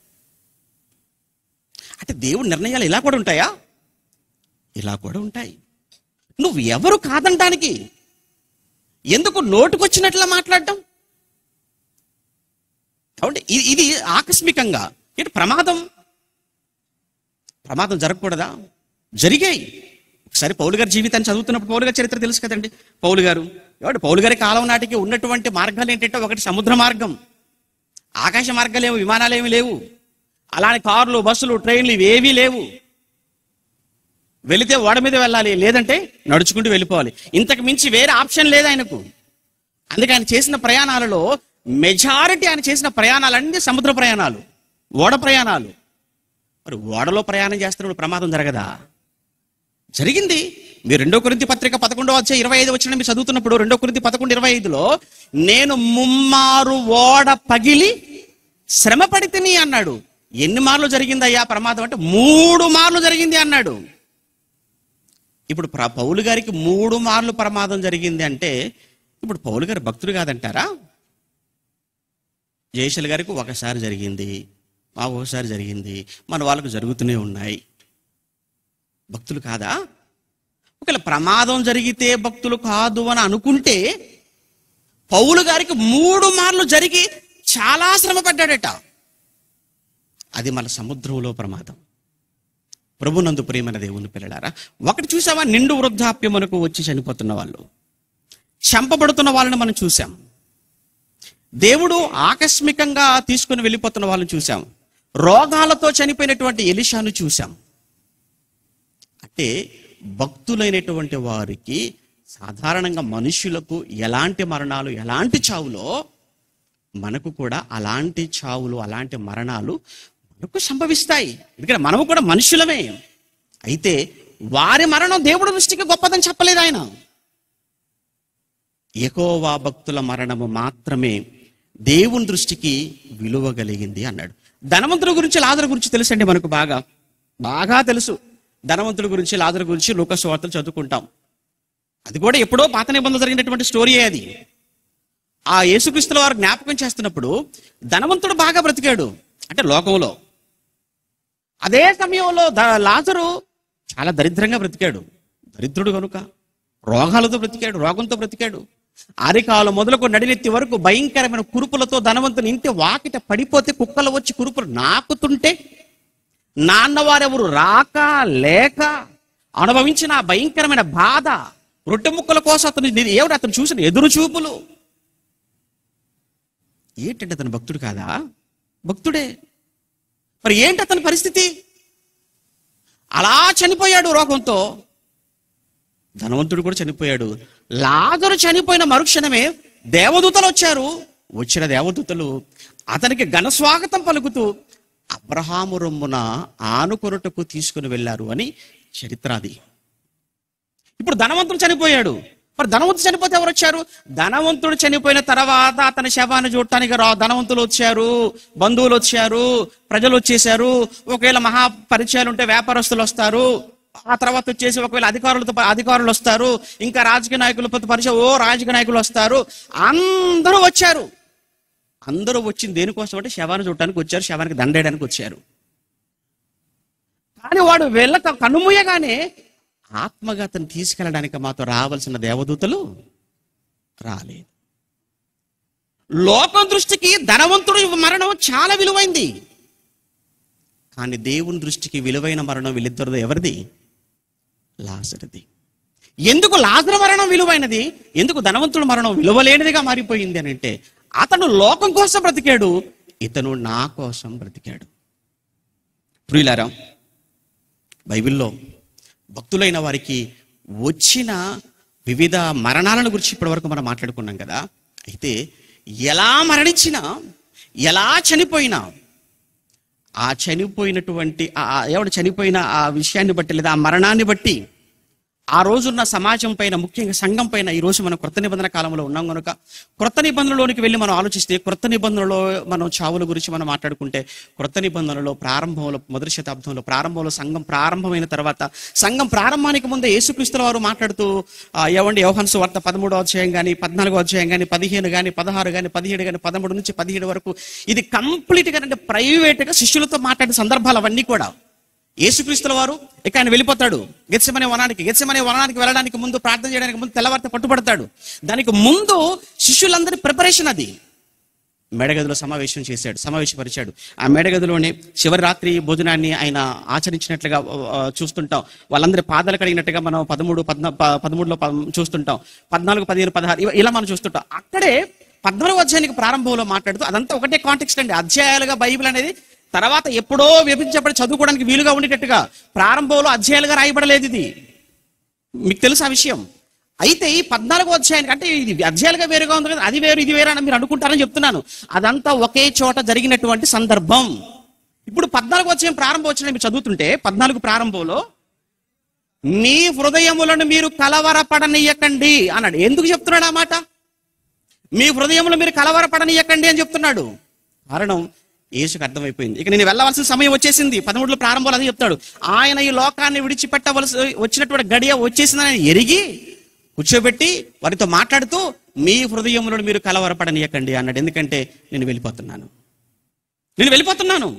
అంటే దేవుడి నిర్ణయాలు ఇలా కూడా ఉంటాయా ఇలా కూడా ఉంటాయి నువ్వు ఎవరు కాదనడానికి ఎందుకు నోటుకొచ్చినట్లా మాట్లాడటం కాబట్టి ఇది ఇది ఆకస్మికంగా ఏంటి ప్రమాదం ప్రమాదం జరగకూడదా జరిగాయి ఒకసారి పౌలు గారి జీవితాన్ని చదువుతున్నప్పుడు పౌలు గారి చరిత్ర తెలుసు కదండి పౌలు గారు ఎవడు పౌలు గారి కాలం నాటికి ఉన్నటువంటి మార్గాలు ఏంటంటే ఒకటి సముద్ర మార్గం ఆకాశ మార్గాలు ఏమి విమానాలు ఏమి లేవు అలానే కార్లు బస్సులు ట్రైన్లు ఇవేవీ లేవు వెళితే ఓడ మీద వెళ్ళాలి లేదంటే నడుచుకుంటూ వెళ్ళిపోవాలి ఇంతకు మించి వేరే ఆప్షన్ లేదు ఆయనకు అందుకే ఆయన చేసిన ప్రయాణాలలో మెజారిటీ ఆయన చేసిన ప్రయాణాలన్నీ సముద్ర ప్రయాణాలు ఓడ ప్రయాణాలు మరి ఓడలో ప్రయాణం చేస్తున్నప్పుడు ప్రమాదం జరగదా జరిగింది మీరు రెండో కొరింతి పత్రిక పదకొండో వచ్చే ఇరవై ఐదు వచ్చిన మీరు చదువుతున్నప్పుడు రెండో కొరింతి పదకొండు ఇరవై ఐదులో నేను ముమ్మారు ఓడ పగిలి శ్రమ పడితేని అన్నాడు ఎన్ని మార్లు జరిగిందయ్యా ప్రమాదం అంటే మూడు మార్లు జరిగింది అన్నాడు ఇప్పుడు ప్ర- పౌలు గారికి మూడు మార్లు ప్రమాదం జరిగింది అంటే ఇప్పుడు పౌలు గారు భక్తుడు కాదంటారా జయశల్ గారికి ఒకసారి జరిగింది మాకు ఒకసారి జరిగింది మన వాళ్ళకు జరుగుతూనే ఉన్నాయి భక్తులు కాదా ఒకవేళ ప్రమాదం జరిగితే భక్తులు కాదు అని అనుకుంటే పౌలు గారికి మూడు మార్లు జరిగి చాలా శ్రమ పడ్డాడట అది మన సముద్రంలో ప్రమాదం ప్రభునందు ప్రియమైన దేవుని పిల్లలారా ఒకటి చూసావా నిండు వృద్ధాప్యమునకు వచ్చి చనిపోతున్న వాళ్ళు చంపబడుతున్న వాళ్ళని మనం చూసాం దేవుడు ఆకస్మికంగా తీసుకుని వెళ్ళిపోతున్న వాళ్ళని చూసాం రోగాలతో చనిపోయినటువంటి ఎలిషాను చూసాం అంటే భక్తులైనటువంటి వారికి సాధారణంగా మనుషులకు ఎలాంటి మరణాలు ఎలాంటి చావులో మనకు కూడా అలాంటి చావులు అలాంటి మరణాలు మనకు సంభవిస్తాయి ఎందుకంటే మనము కూడా మనుషులమే అయితే వారి మరణం దేవుడి దృష్టికి గొప్పదని చెప్పలేదు ఆయన ఎకోవా భక్తుల మరణము మాత్రమే దేవుని దృష్టికి విలువ కలిగింది అన్నాడు ధనవంతుల గురించి లాజరు గురించి తెలుసండి మనకు బాగా బాగా తెలుసు ధనవంతుల గురించి లాజరు గురించి లోకస్ వార్తలు చదువుకుంటాం అది కూడా ఎప్పుడో పాత నిబంధన జరిగినటువంటి స్టోరీయే అది ఆ యేసుక్రీస్తుల వారు జ్ఞాపకం చేస్తున్నప్పుడు ధనవంతుడు బాగా బ్రతికాడు అంటే లోకంలో అదే సమయంలో ద- లాజరు చాలా దరిద్రంగా బ్రతికాడు దరిద్రుడు కనుక రోగాలతో బ్రతికాడు రోగంతో బ్రతికాడు అరికాలు మొదలుకు నడినెత్తి వరకు భయంకరమైన కురుపులతో ధనవంతుని ఇంటి వాకిట పడిపోతే కుక్కలు వచ్చి కురుపులు నాకుతుంటే నాన్నవారెవరు రాక లేక అనుభవించిన ఆ భయంకరమైన బాధ రొట్టె ముక్కల కోసం అతను ఏమిటి అతను చూసిన ఎదురు చూపులు ఏంటంటే అతను భక్తుడు కాదా భక్తుడే మరి ఏంటి అతని పరిస్థితి అలా చనిపోయాడు రోగంతో ధనవంతుడు కూడా చనిపోయాడు లాజరు చనిపోయిన మరుక్షణమే దేవదూతలు వచ్చారు వచ్చిన దేవదూతలు అతనికి ఘనస్వాగతం పలుకుతూ అబ్రహాము రొమ్మున ఆనుకొరటకు తీసుకుని వెళ్ళారు అని చరిత్ర అది ఇప్పుడు ధనవంతుడు చనిపోయాడు మరి ధనవంతుడు చనిపోతే ఎవరు వచ్చారు ధనవంతుడు చనిపోయిన తర్వాత అతని శవాన్ని చూడటానికి రా ధనవంతులు వచ్చారు బంధువులు వచ్చారు ప్రజలు వచ్చేసారు ఒకవేళ మహా పరిచయాలు ఉంటే వ్యాపారస్తులు వస్తారు ఆ తర్వాత వచ్చేసి ఒకవేళ అధికారులతో అధికారులు వస్తారు ఇంకా రాజకీయ నాయకులతో పరిచయం ఓ రాజకీయ నాయకులు వస్తారు అందరూ వచ్చారు అందరూ వచ్చింది దేనికోసం అంటే శవాన్ని చూడటానికి వచ్చారు శవానికి దండేయడానికి వచ్చారు కానీ వాడు వెళ్ళక కనుమూయగానే ఆత్మగా అతను తీసుకెళ్ళడానికి మాతో రావాల్సిన దేవదూతలు రాలేదు లోకం దృష్టికి ధనవంతుడి మరణం చాలా విలువైంది కానీ దేవుని దృష్టికి విలువైన మరణం వీళ్ళిద్దరిది ఎవరిది లాజరుది ఎందుకు లాజర మరణం విలువైనది ఎందుకు ధనవంతుడు మరణం విలువలేనిదిగా మారిపోయింది అని అంటే అతను లోకం కోసం బ్రతికాడు ఇతను నా కోసం బ్రతికాడు ప్రియులారా బైబిల్లో భక్తులైన వారికి వచ్చిన వివిధ మరణాలను గురించి ఇప్పటివరకు మనం మాట్లాడుకున్నాం కదా అయితే ఎలా మరణించినా ఎలా చనిపోయినా ఆ చనిపోయినటువంటి ఆ ఆ ఎవడు చనిపోయిన ఆ విషయాన్ని బట్టి లేదా ఆ మరణాన్ని బట్టి ఆ రోజున్న సమాజం పైన ముఖ్యంగా సంఘం పైన ఈ రోజు మనం క్రొత్త నిబంధన కాలంలో ఉన్నాం కనుక క్రొత్త నిబంధనలోనికి వెళ్ళి మనం ఆలోచిస్తే క్రొత్త నిబంధనలో మనం చావుల గురించి మనం మాట్లాడుకుంటే క్రొత్త నిబంధనలో ప్రారంభంలో మొదటి శతాబ్దంలో ప్రారంభంలో సంఘం ప్రారంభమైన తర్వాత సంఘం ప్రారంభానికి ముందే యేసుక్రీస్తుల వారు మాట్లాడుతూ ఆ, ఏవండి యోహన్సు వార్త పదమూడో అధ్యాయం కానీ పద్నాలుగో అధ్యాయం కానీ పదిహేను కానీ పదహారు కానీ పదిహేడు కానీ పదమూడు నుంచి పదిహేడు వరకు ఇది కంప్లీట్ గా అంటే ప్రైవేట్ గా శిష్యులతో మాట్లాడిన సందర్భాలు అవన్నీ కూడా యేసుక్రీస్తుల వారు ఇక ఆయన వెళ్ళిపోతాడు గెత్సమనే వనానికి గెత్సమనే వనానికి వెళ్ళడానికి ముందు ప్రార్థన చేయడానికి ముందు తెల్లవారితే పట్టుబడతాడు దానికి ముందు శిష్యులందరి ప్రిపరేషన్ అది మేడగదిలో సమావేశం చేశాడు సమావేశపరిచాడు ఆ మేడగదిలోనే చివరి రాత్రి భోజనాన్ని ఆయన ఆచరించినట్లుగా ఆ, చూస్తుంటాం వాళ్ళందరి పాదాలు కడిగినట్టుగా మనం పదమూడు పద్నా ప- పదమూడులో ప- చూస్తుంటాం పద్నాలుగు పదిహేను పదహారు ఇవ- ఇలా మనం చూస్తుంటాం అక్కడే పద్నాలుగు అధ్యాయానికి ప్రారంభంలో మాట్లాడుతూ అదంతా ఒకటే కాంటెక్స్ట్ అండి అధ్యాయాలుగా బైబిల్ అనేది తర్వాత ఎప్పుడో విభజించబడి చదువుకోవడానికి వీలుగా ఉండేటట్టుగా ప్రారంభంలో అధ్యాయాలుగా రాయబడలేదు ఇది మీకు తెలుసు ఆ విషయం అయితే ఈ పద్నాలుగో అధ్యాయానికి అంటే ఇది అధ్యాయాలుగా వేరుగా ఉంది కదా అది వేరు ఇది వేరు అని మీరు అనుకుంటారని చెప్తున్నాను అదంతా ఒకే చోట జరిగినటువంటి సందర్భం ఇప్పుడు పద్నాలుగో అధ్యాయం ప్రారంభం వచ్చిన మీరు చదువుతుంటే పద్నాలుగు ప్రారంభంలో మీ హృదయములను మీరు కలవరపడనీయకండి అన్నాడు ఎందుకు చెప్తున్నాడు ఆ మాట మీ హృదయంలో మీరు కలవరపడనీయకండి అని చెప్తున్నాడు కారణం యేసుకు అర్థమైపోయింది ఇక నేను వెళ్ళవలసిన సమయం వచ్చేసింది పదమూడులో ప్రారంభంలో అదే చెప్తాడు ఆయన ఈ లోకాన్ని విడిచిపెట్టవలసి వచ్చినటువంటి గడియ వచ్చేసిందని ఆయన ఎరిగి కూర్చోబెట్టి వారితో మాట్లాడుతూ మీ హృదయంలో మీరు కలవరపడనీయకండి అన్నాడు ఎందుకంటే నేను వెళ్ళిపోతున్నాను నేను వెళ్ళిపోతున్నాను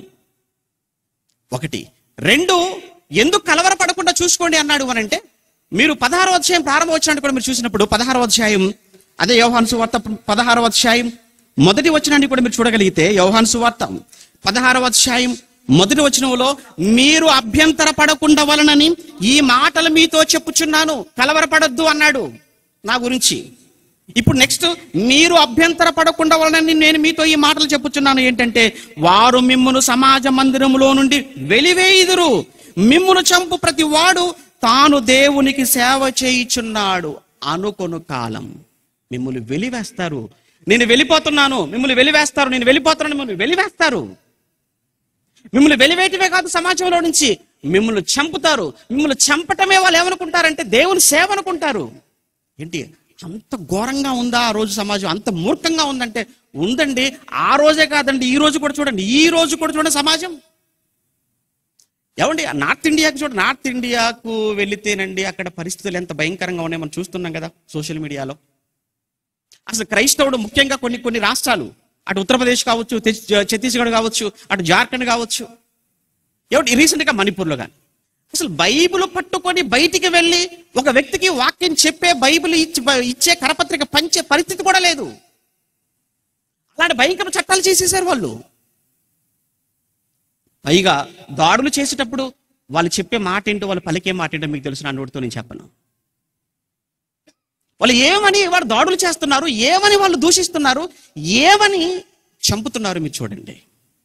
ఒకటి రెండు ఎందుకు కలవరపడకుండా చూసుకోండి అన్నాడు అని అంటే మీరు పదహారో అధ్యాయం ప్రారంభం వచ్చినట్టు కూడా మీరు చూసినప్పుడు పదహారో అధ్యాయం అదే యోహాను సువార్త పదహారవ అధ్యాయం మొదటి వచనాన్ని కూడా మీరు చూడగలిగితే యోహాను సువార్త పదహారవ అధ్యాయం మొదటి వచనంలో మీరు అభ్యంతర పడకుండా వలనని ఈ మాటలు మీతో చెప్పుచున్నాను కలవరపడొద్దు అన్నాడు నా గురించి ఇప్పుడు నెక్స్ట్ మీరు అభ్యంతర పడకుండా వలనని నేను మీతో ఈ మాటలు చెప్పుచున్నాను ఏంటంటే వారు మిమ్మును సమాజ మందిరములో నుండి వెలివేయుదురు మిమ్మును చంపు ప్రతి వాడు తాను దేవునికి సేవ చేయుచున్నాడు అనుకొను కాలం మిమ్మల్ని వెలివేస్తారు నేను వెళ్ళిపోతున్నాను మిమ్మల్ని వెలివేస్తారు నేను వెళ్ళిపోతున్నాను మిమ్మల్ని వెలివేస్తారు మిమ్మల్ని వెలివేయటమే కాదు సమాజంలో నుంచి మిమ్మల్ని చంపుతారు మిమ్మల్ని చంపటమే వాళ్ళు ఏమనుకుంటారంటే దేవుని సేవ అనుకుంటారు ఏంటి అంత ఘోరంగా ఉందా ఆ రోజు సమాజం అంత మూర్ఖంగా ఉందంటే ఉందండి ఆ రోజే కాదండి ఈ రోజు కూడా చూడండి ఈ రోజు కూడా చూడండి సమాజం ఏమండి నార్త్ ఇండియాకి చూడండి నార్త్ ఇండియాకు వెళితేనండి అక్కడ పరిస్థితులు ఎంత భయంకరంగా ఉన్నాయి మనం చూస్తున్నాం కదా సోషల్ మీడియాలో అసలు క్రైస్తవుడు ముఖ్యంగా కొన్ని కొన్ని రాష్ట్రాలు అటు ఉత్తరప్రదేశ్ కావచ్చు తె- ఛత్తీస్గఢ్ కావచ్చు అటు జార్ఖండ్ కావచ్చు ఏమిటి రీసెంట్ గా మణిపూర్లో కానీ అసలు బైబిల్ పట్టుకొని బయటికి వెళ్ళి ఒక వ్యక్తికి వాక్యం చెప్పే బైబిల్ ఇచ్చి ఇచ్చే కరపత్రిక పంచే పరిస్థితి కూడా లేదు అలాంటి భయంకర చట్టాలు చేసేసారు వాళ్ళు పైగా దాడులు చేసేటప్పుడు వాళ్ళు చెప్పే మాట ఏంటో వాళ్ళు పలికే మాట ఏంటో మీకు తెలుసు నా నోటితో నేను చెప్పను వాళ్ళు ఏమని వాడు దాడులు చేస్తున్నారు ఏమని వాళ్ళు దూషిస్తున్నారు ఏమని చంపుతున్నారు మీరు చూడండి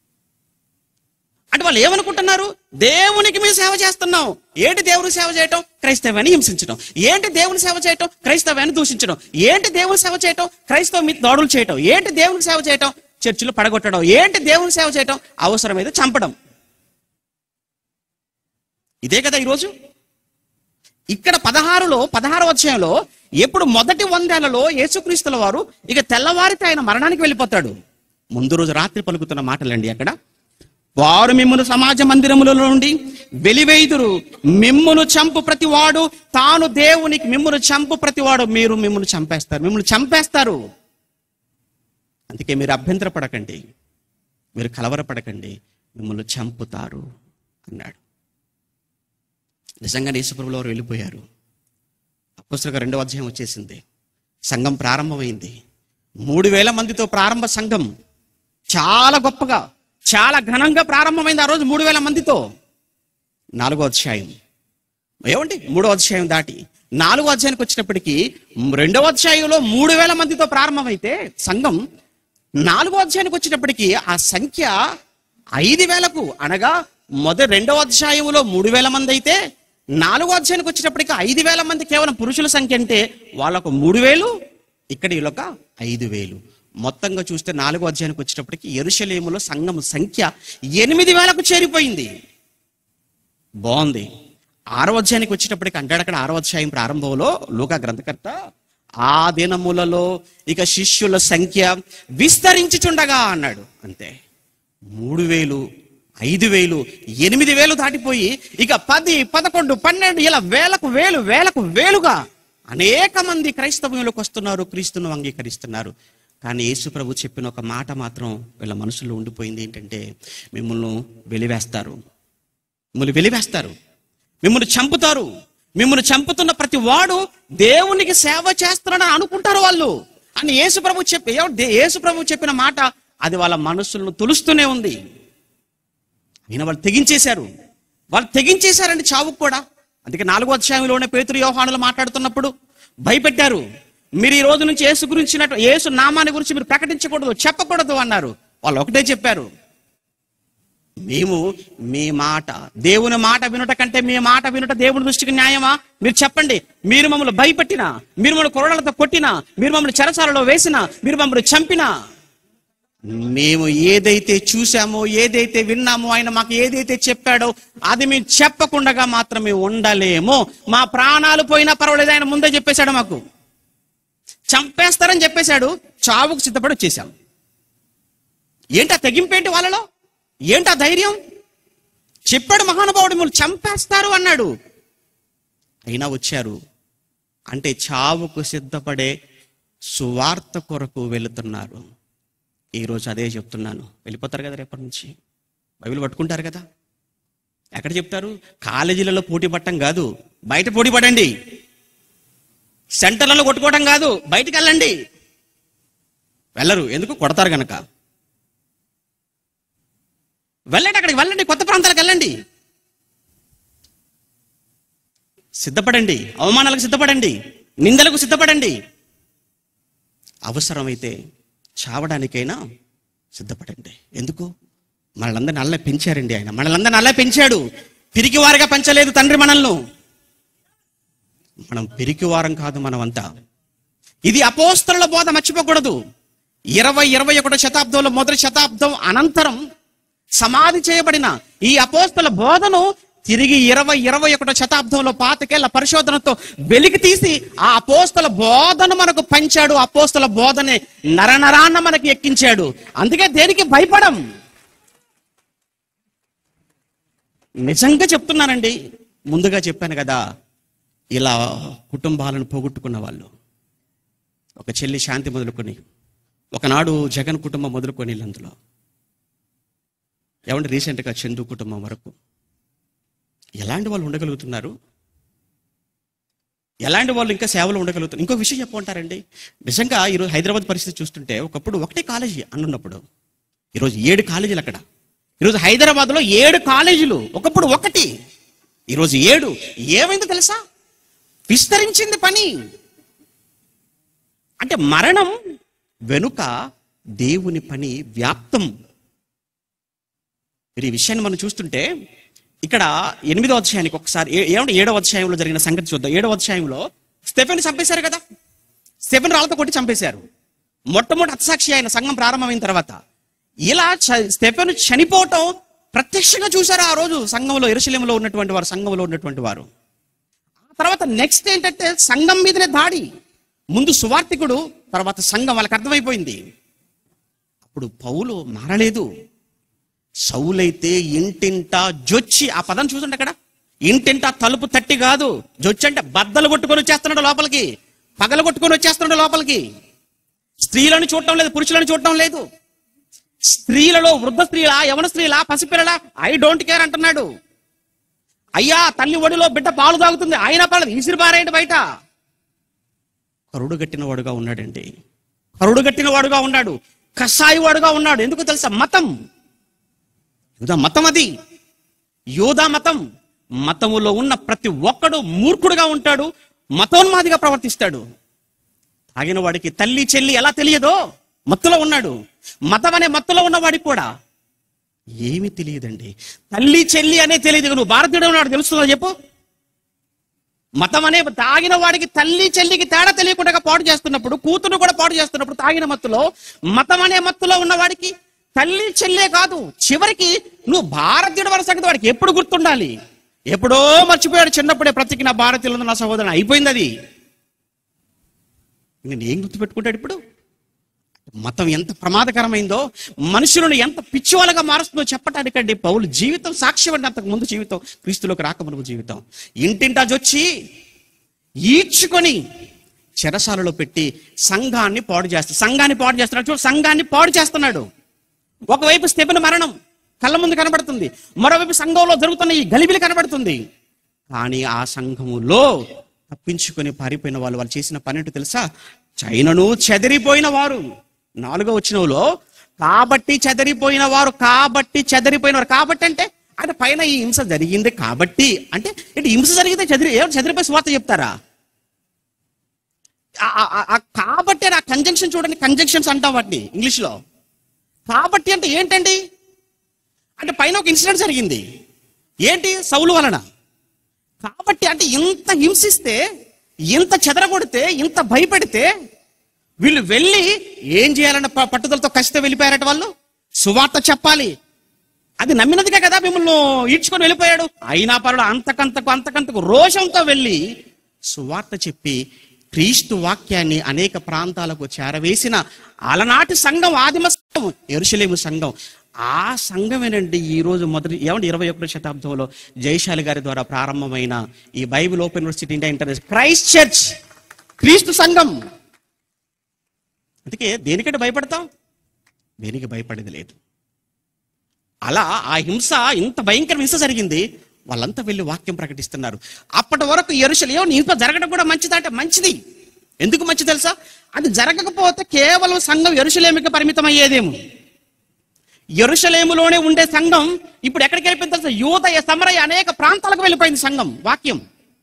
అంటే వాళ్ళు ఏమనుకుంటున్నారు దేవునికి మేము సేవ చేస్తున్నాం ఏంటి దేవుని సేవ చేయటం క్రైస్తవాన్ని హింసించడం ఏంటి దేవుని సేవ చేయటం క్రైస్తవాన్ని దూషించడం ఏంటి దేవుని సేవ చేయటం క్రైస్తవ మీద దాడులు చేయటం ఏంటి దేవుని సేవ చేయటం చర్చిలు పడగొట్టడం ఏంటి దేవుని సేవ చేయటం అవసరమైతే చంపడం ఇదే కదా ఈరోజు ఇక్కడ పదహారులో పదహారు అధ్యాయంలో ఎప్పుడు మొదటి వందేళ్లలో యేసుక్రీస్తుల వారు ఇక తెల్లవారితే ఆయన మరణానికి వెళ్ళిపోతాడు ముందు రోజు రాత్రి పలుకుతున్న మాటలండి అక్కడ వారు మిమ్మును సమాజ మందిరముల నుండి వెలివేయుదురు మిమ్మును చంపు ప్రతివాడు తాను దేవునికి మిమ్మును చంపు ప్రతివాడు మీరు మిమ్మును చంపేస్తారు మిమ్మల్ని చంపేస్తారు అందుకే మీరు అభ్యంతర పడకండి మీరు కలవరపడకండి మిమ్మల్ని చంపుతారు అన్నాడు నిజంగా యేసుప్రభులు వారు వెళ్ళిపోయారు అప్పస్తులుగా రెండవ అధ్యాయం వచ్చేసింది సంఘం ప్రారంభమైంది మూడు వేల మందితో ప్రారంభ సంఘం చాలా గొప్పగా చాలా ఘనంగా ప్రారంభమైంది ఆ రోజు మూడు వేల మందితో నాలుగో అధ్యాయం ఏమండి మూడో అధ్యాయం దాటి నాలుగో అధ్యాయానికి వచ్చినప్పటికీ రెండవ అధ్యాయంలో మూడు వేల మందితో ప్రారంభమైతే సంఘం నాలుగో అధ్యాయానికి వచ్చినప్పటికీ ఆ సంఖ్య ఐదు వేలకు అనగా మొదటి రెండవ అధ్యాయంలో మూడు వేల మంది అయితే నాలుగో అధ్యాయానికి వచ్చినప్పటికీ ఐదు వేల మంది కేవలం పురుషుల సంఖ్య అంటే వాళ్ళకు మూడు వేలు ఇక్కడ వీళ్ళొక ఐదు వేలు మొత్తంగా చూస్తే నాలుగో అధ్యాయానికి వచ్చేటప్పటికి ఎరుషలేములో సంఘం సంఖ్య ఎనిమిది వేలకు చేరిపోయింది బాగుంది ఆరో అధ్యాయానికి వచ్చేటప్పటికి అంటాడు అక్కడ ఆరో అధ్యాయం ప్రారంభంలో లోక గ్రంథకర్త ఆ దినములలో ఇక శిష్యుల సంఖ్య విస్తరించుచుండగా అన్నాడు అంతే మూడు వేలు ఐదు వేలు ఎనిమిది వేలు దాటిపోయి ఇక పది పదకొండు పన్నెండు ఇలా వేలకు వేలు వేలకు వేలుగా అనేక మంది క్రైస్తవంలోకి వస్తున్నారు క్రీస్తును అంగీకరిస్తున్నారు కానీ యేసు ప్రభు చెప్పిన ఒక మాట మాత్రం వీళ్ళ మనసులో ఉండిపోయింది ఏంటంటే మిమ్మల్ని వెలివేస్తారు మిమ్మల్ని వెలివేస్తారు మిమ్మల్ని చంపుతారు మిమ్మల్ని చంపుతున్న ప్రతి వాడు దేవునికి సేవ చేస్తున్నాడని అనుకుంటారు వాళ్ళు అని యేసు ప్రభు చెప్పి ఎవ- దే- యేసు ప్రభు చెప్పిన మాట అది వాళ్ళ మనస్సులను తులుస్తూనే ఉంది అయినా వాళ్ళు తెగించేశారు వాళ్ళు తెగించేశారండి చావుకు కూడా అందుకే నాలుగో అధ్యాయంలోనే పేతురు యోహానులు మాట్లాడుతున్నప్పుడు భయపెట్టారు మీరు ఈ రోజు నుంచి యేసు గురించి యేసు నామాన్ని గురించి మీరు ప్రకటించకూడదు చెప్పకూడదు అన్నారు వాళ్ళు ఒకటే చెప్పారు మేము మీ మాట దేవుని మాట వినుట కంటే మీ మాట వినుట దేవుని దృష్టికి న్యాయమా మీరు చెప్పండి మీరు మమ్మల్ని భయపెట్టినా మీరు మమ్మల్ని కొరడలతో కొట్టినా మీరు మమ్మల్ని చెరసాలలో వేసినా మీరు మమ్మల్ని చంపినా మేము ఏదైతే చూసామో ఏదైతే విన్నామో ఆయన మాకు ఏదైతే చెప్పాడో అది మేము చెప్పకుండా మాత్రమే ఉండలేమో మా ప్రాణాలు పోయినా పర్వాలేదు ఆయన ముందే చెప్పేశాడు మాకు చంపేస్తారని చెప్పేశాడు చావుకు సిద్ధపడి వచ్చేసాం ఏంటా తెగింపేంటి వాళ్ళలో ఏంటా ధైర్యం చెప్పాడు మహానుభావుడు మిమ్మల్ని చంపేస్తారు అన్నాడు అయినా వచ్చారు అంటే చావుకు సిద్ధపడే సువార్త కొరకు వెళుతున్నారు ఈరోజు అదే చెప్తున్నాను వెళ్ళిపోతారు కదా రేపటి నుంచి బైబిల్ పట్టుకుంటారు కదా ఎక్కడ చెప్తారు కాలేజీలలో పోటీ పట్టం కాదు బయట పోటీ పడండి సెంటర్లలో కొట్టుకోవడం కాదు బయటికి వెళ్ళండి వెళ్ళరు ఎందుకు కొడతారు గనక వెళ్ళండి అక్కడికి వెళ్ళండి కొత్త ప్రాంతాలకు వెళ్ళండి సిద్ధపడండి అవమానాలకు సిద్ధపడండి నిందలకు సిద్ధపడండి అవసరమైతే చావడానికైనా సిద్ధపడండి ఎందుకు మనలందరిని అల్లా పెంచారండి ఆయన మనలందరిని అల్లా పెంచాడు పిరికివారుగా పెంచలేదు తండ్రి మనల్ని మనం పిరికివారం కాదు మనమంతా ఇది అపోస్తల బోధ మర్చిపోకూడదు ఇరవై ఇరవై ఒకటో శతాబ్దంలో మొదటి శతాబ్దం అనంతరం సమాధి చేయబడిన ఈ అపోస్తల బోధను తిరిగి ఇరవై ఇరవై ఒకటో శతాబ్దంలో పాతికేళ్ల పరిశోధనతో వెలికి తీసి ఆ అపోస్తల బోధను మనకు పంచాడు అపోస్తల బోధనే నరనరాన్న మనకి ఎక్కించాడు అందుకే దేనికి భయపడం నిజంగా చెప్తున్నానండి ముందుగా చెప్పాను కదా ఇలా కుటుంబాలను పోగొట్టుకున్న వాళ్ళు ఒక చెల్లి శాంతి మొదలుకొని ఒకనాడు జగన్ కుటుంబం మొదలుకొని అందులో ఏమంటే రీసెంట్గా చందు కుటుంబం వరకు ఎలాంటి వాళ్ళు ఉండగలుగుతున్నారు ఎలాంటి వాళ్ళు ఇంకా సేవలు ఉండగలుగుతారు ఇంకో విషయం చెప్పమంటారండి నిజంగా ఈరోజు హైదరాబాద్ పరిస్థితి చూస్తుంటే ఒకప్పుడు ఒకటే కాలేజీ అన్నున్నప్పుడు ఈరోజు ఏడు కాలేజీలు అక్కడ ఈరోజు హైదరాబాద్లో ఏడు కాలేజీలు ఒకప్పుడు ఒకటి ఈరోజు ఏడు ఏమైందో తెలుసా విస్తరించింది పని అంటే మరణం వెనుక దేవుని పని వ్యాప్తం మీరు ఈ విషయాన్ని మనం చూస్తుంటే ఇక్కడ ఎనిమిదో అధ్యాయానికి ఒకసారి ఏ- ఏమంటే ఏడవ అధ్యాయంలో జరిగిన సంగతి చూద్దాం ఏడవ అధ్యాయంలో స్టెఫెన్ చంపేశారు కదా స్టెఫెన్ రాళ్ళతో కొట్టి చంపేశారు మొట్టమొదటి హతసాక్షి ఆయన సంఘం ప్రారంభమైన తర్వాత ఇలా చ- స్టెఫెన్ చనిపోవటం ప్రత్యక్షంగా చూశారు ఆ రోజు సంఘంలో ఎరుశలేంలో ఉన్నటువంటి వారు సంఘంలో ఉన్నటువంటి వారు ఆ తర్వాత నెక్స్ట్ ఏంటంటే సంఘం మీదనే దాడి ముందు సువార్థికుడు తర్వాత సంఘం వాళ్ళకి అర్థమైపోయింది అప్పుడు పౌలు మారలేదు సౌలైతే ఇంటింటా జొచ్చి ఆ పదం చూసండి అక్కడ ఇంటింటా తలుపు తట్టి కాదు జొచ్చి అంటే బద్దలు కొట్టుకొని వచ్చేస్తున్నాడు లోపలికి పగలు కొట్టుకొని వచ్చేస్తున్నాడు లోపలికి స్త్రీలను చూడటం లేదు పురుషులను చూడటం లేదు స్త్రీలలో వృద్ధ స్త్రీలా యవన స్త్రీలా పసిపిల్లలా ఐ డోంట్ కేర్ అంటున్నాడు అయ్యా తల్లి ఒడిలో బిడ్డ పాలు తాగుతుంది ఆయన పర్లేదు ఇసిరి పారేయండి బయట కరుడు గట్టిన వాడుగా ఉన్నాడండి కరుడు గట్టిన వాడుగా ఉన్నాడు కషాయి వాడుగా ఉన్నాడు ఎందుకు తెలుసా మతం యూదా మతం అది యోధా మతం మతములో ఉన్న ప్రతి ఒక్కడు మూర్ఖుడుగా ఉంటాడు మతోన్మాదిగా ప్రవర్తిస్తాడు తాగిన వాడికి తల్లి చెల్లి ఎలా తెలియదో మత్తులో ఉన్నాడు మతం అనే మత్తులో ఉన్నవాడికి కూడా ఏమీ తెలియదండి తల్లి చెల్లి అనే తెలియదు నువ్వు భారతీయుడు ఉన్నాడు తెలుస్తుందా చెప్పు మతం అనే తాగిన వాడికి తల్లి చెల్లికి తేడా తెలియకుండా పాడు చేస్తున్నప్పుడు కూతురు కూడా పాడు చేస్తున్నప్పుడు తాగిన మత్తులో మతం అనే మత్తులో ఉన్న వాడికి తల్లి చెల్లే కాదు చివరికి నువ్వు భారతీయుడు వరుస సంగతి వాడికి ఎప్పుడు గుర్తుండాలి ఎప్పుడో మర్చిపోయాడు చిన్నప్పుడే ప్రతికి నా భారతీయులు నా సహోదరుని అయిపోయింది అది నేను ఏం గుర్తుపెట్టుకుంటాడు ఇప్పుడు మతం ఎంత ప్రమాదకరమైందో మనుషులను ఎంత పిచ్చివాళ్ళగా మారుస్తుందో చెప్పటానికండి పౌలు జీవితం సాక్ష్యం అంటే అంతకు ముందు జీవితం క్రీస్తులోకి రాకమునుపు జీవితం ఇంటింటా జొచ్చి ఈడ్చుకొని చెరసాలలో పెట్టి సంఘాన్ని పాడు చేస్తాడు సంఘాన్ని పాడు చేస్తున్నాడు చూడు సంఘాన్ని పాడు చేస్తున్నాడు ఒకవైపు స్తెపెను మరణం కళ్ళ ముందు కనబడుతుంది మరోవైపు సంఘంలో జరుగుతున్న ఈ గలిబిలి కనబడుతుంది కానీ ఆ సంఘములో తప్పించుకొని పారిపోయిన వాళ్ళు వాళ్ళు చేసిన పని ఏంటో తెలుసా చైనను చెదిరిపోయిన వారు నాలుగో వచ్చినలో కాబట్టి చెదిరిపోయిన వారు కాబట్టి చెదిరిపోయిన వారు కాబట్టి అంటే అంటే పైన ఈ హింస జరిగింది కాబట్టి అంటే ఇటు హింస జరిగితే చెదిరి ఎవరు చెదిరిపోయి స్వార్థ చెప్తారా ఆ- ఆ- ఆ- ఆ కాబట్టి అని ఆ కంజంక్షన్ చూడండి కంజంక్షన్స్ అంటాం వాటిని ఇంగ్లీష్లో కాబట్టి అంటే ఏంటండి అంటే పైన ఒక ఇన్సిడెంట్ జరిగింది ఏంటి సౌలు వలన కాబట్టి అంటే ఇంత హింసిస్తే ఇంత చెదరగొడితే ఇంత భయపెడితే వీళ్ళు వెళ్ళి ఏం చేయాలన్న ప- పట్టుదలతో కసితో వెళ్ళిపోయారట వాళ్ళు సువార్త చెప్పాలి అది నమ్మినదిగా కదా మిమ్మల్ని ఈడ్చుకొని వెళ్ళిపోయాడు అయినా పరుడు అంతకంతకు అంతకంతకు రోషంతో వెళ్ళి సువార్త చెప్పి క్రీస్తు వాక్యాన్ని అనేక ప్రాంతాలకు చేరవేసిన అలనాటి సంఘం ఆదిమ సంఘం ఎరుషలేము సంఘం ఆ సంఘమేనండి ఈ రోజు మొదటి ఏమంటే ఇరవై ఒకటో శతాబ్దంలో జయశాలి గారి ద్వారా ప్రారంభమైన ఈ Bible open university India international Christ church క్రీస్తు సంఘం అందుకే దేనికంటే భయపడతాం దేనికి భయపడేది లేదు అలా ఆ హింస ఇంత భయంకర హింస జరిగింది వాళ్ళంతా వెళ్ళి వాక్యం ప్రకటిస్తున్నారు అప్పటి వరకు ఎరుసలేం హింస జరగడం కూడా మంచిదంటే మంచిది ఎందుకు మంచిది తెలుసా అది జరగకపోతే కేవలం సంఘం ఎరుసలేమికి పరిమితం అయ్యేదేమో ఎరుసలేములోనే ఉండే సంఘం ఇప్పుడు ఎక్కడికి వెళ్ళిపోయింది తెలుసా యూదయ సమరయ అనేక ప్రాంతాలకు వెళ్ళిపోయింది సంఘం వాక్యం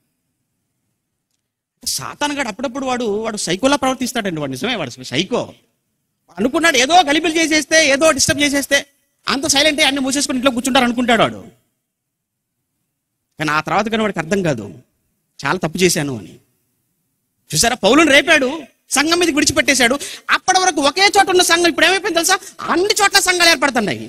సాతానగాడు అప్పుడప్పుడు వాడు వాడు సైకోలా ప్రవర్తిస్తాడండి వాడు నిజమే వాడు సైకో అనుకున్నాడు ఏదో గలిబిలు చేసేస్తే ఏదో డిస్టర్బ్ చేసేస్తే అంత సైలెంట్ అన్ని మూసేసుకుని ఇంట్లో కూర్చుంటారు అనుకుంటాడు వాడు కానీ ఆ తర్వాత కానీ వాడికి అర్థం కాదు చాలా తప్పు చేశాను అని చూసారా పౌలుని రేపాడు సంఘం మీద విడిచిపెట్టేశాడు అప్పటి వరకు ఒకే చోట ఉన్న సంఘం ఇప్పుడు ఏమైపోయింది తెలుసా అన్ని చోట్ల సంఘాలు ఏర్పడుతున్నాయి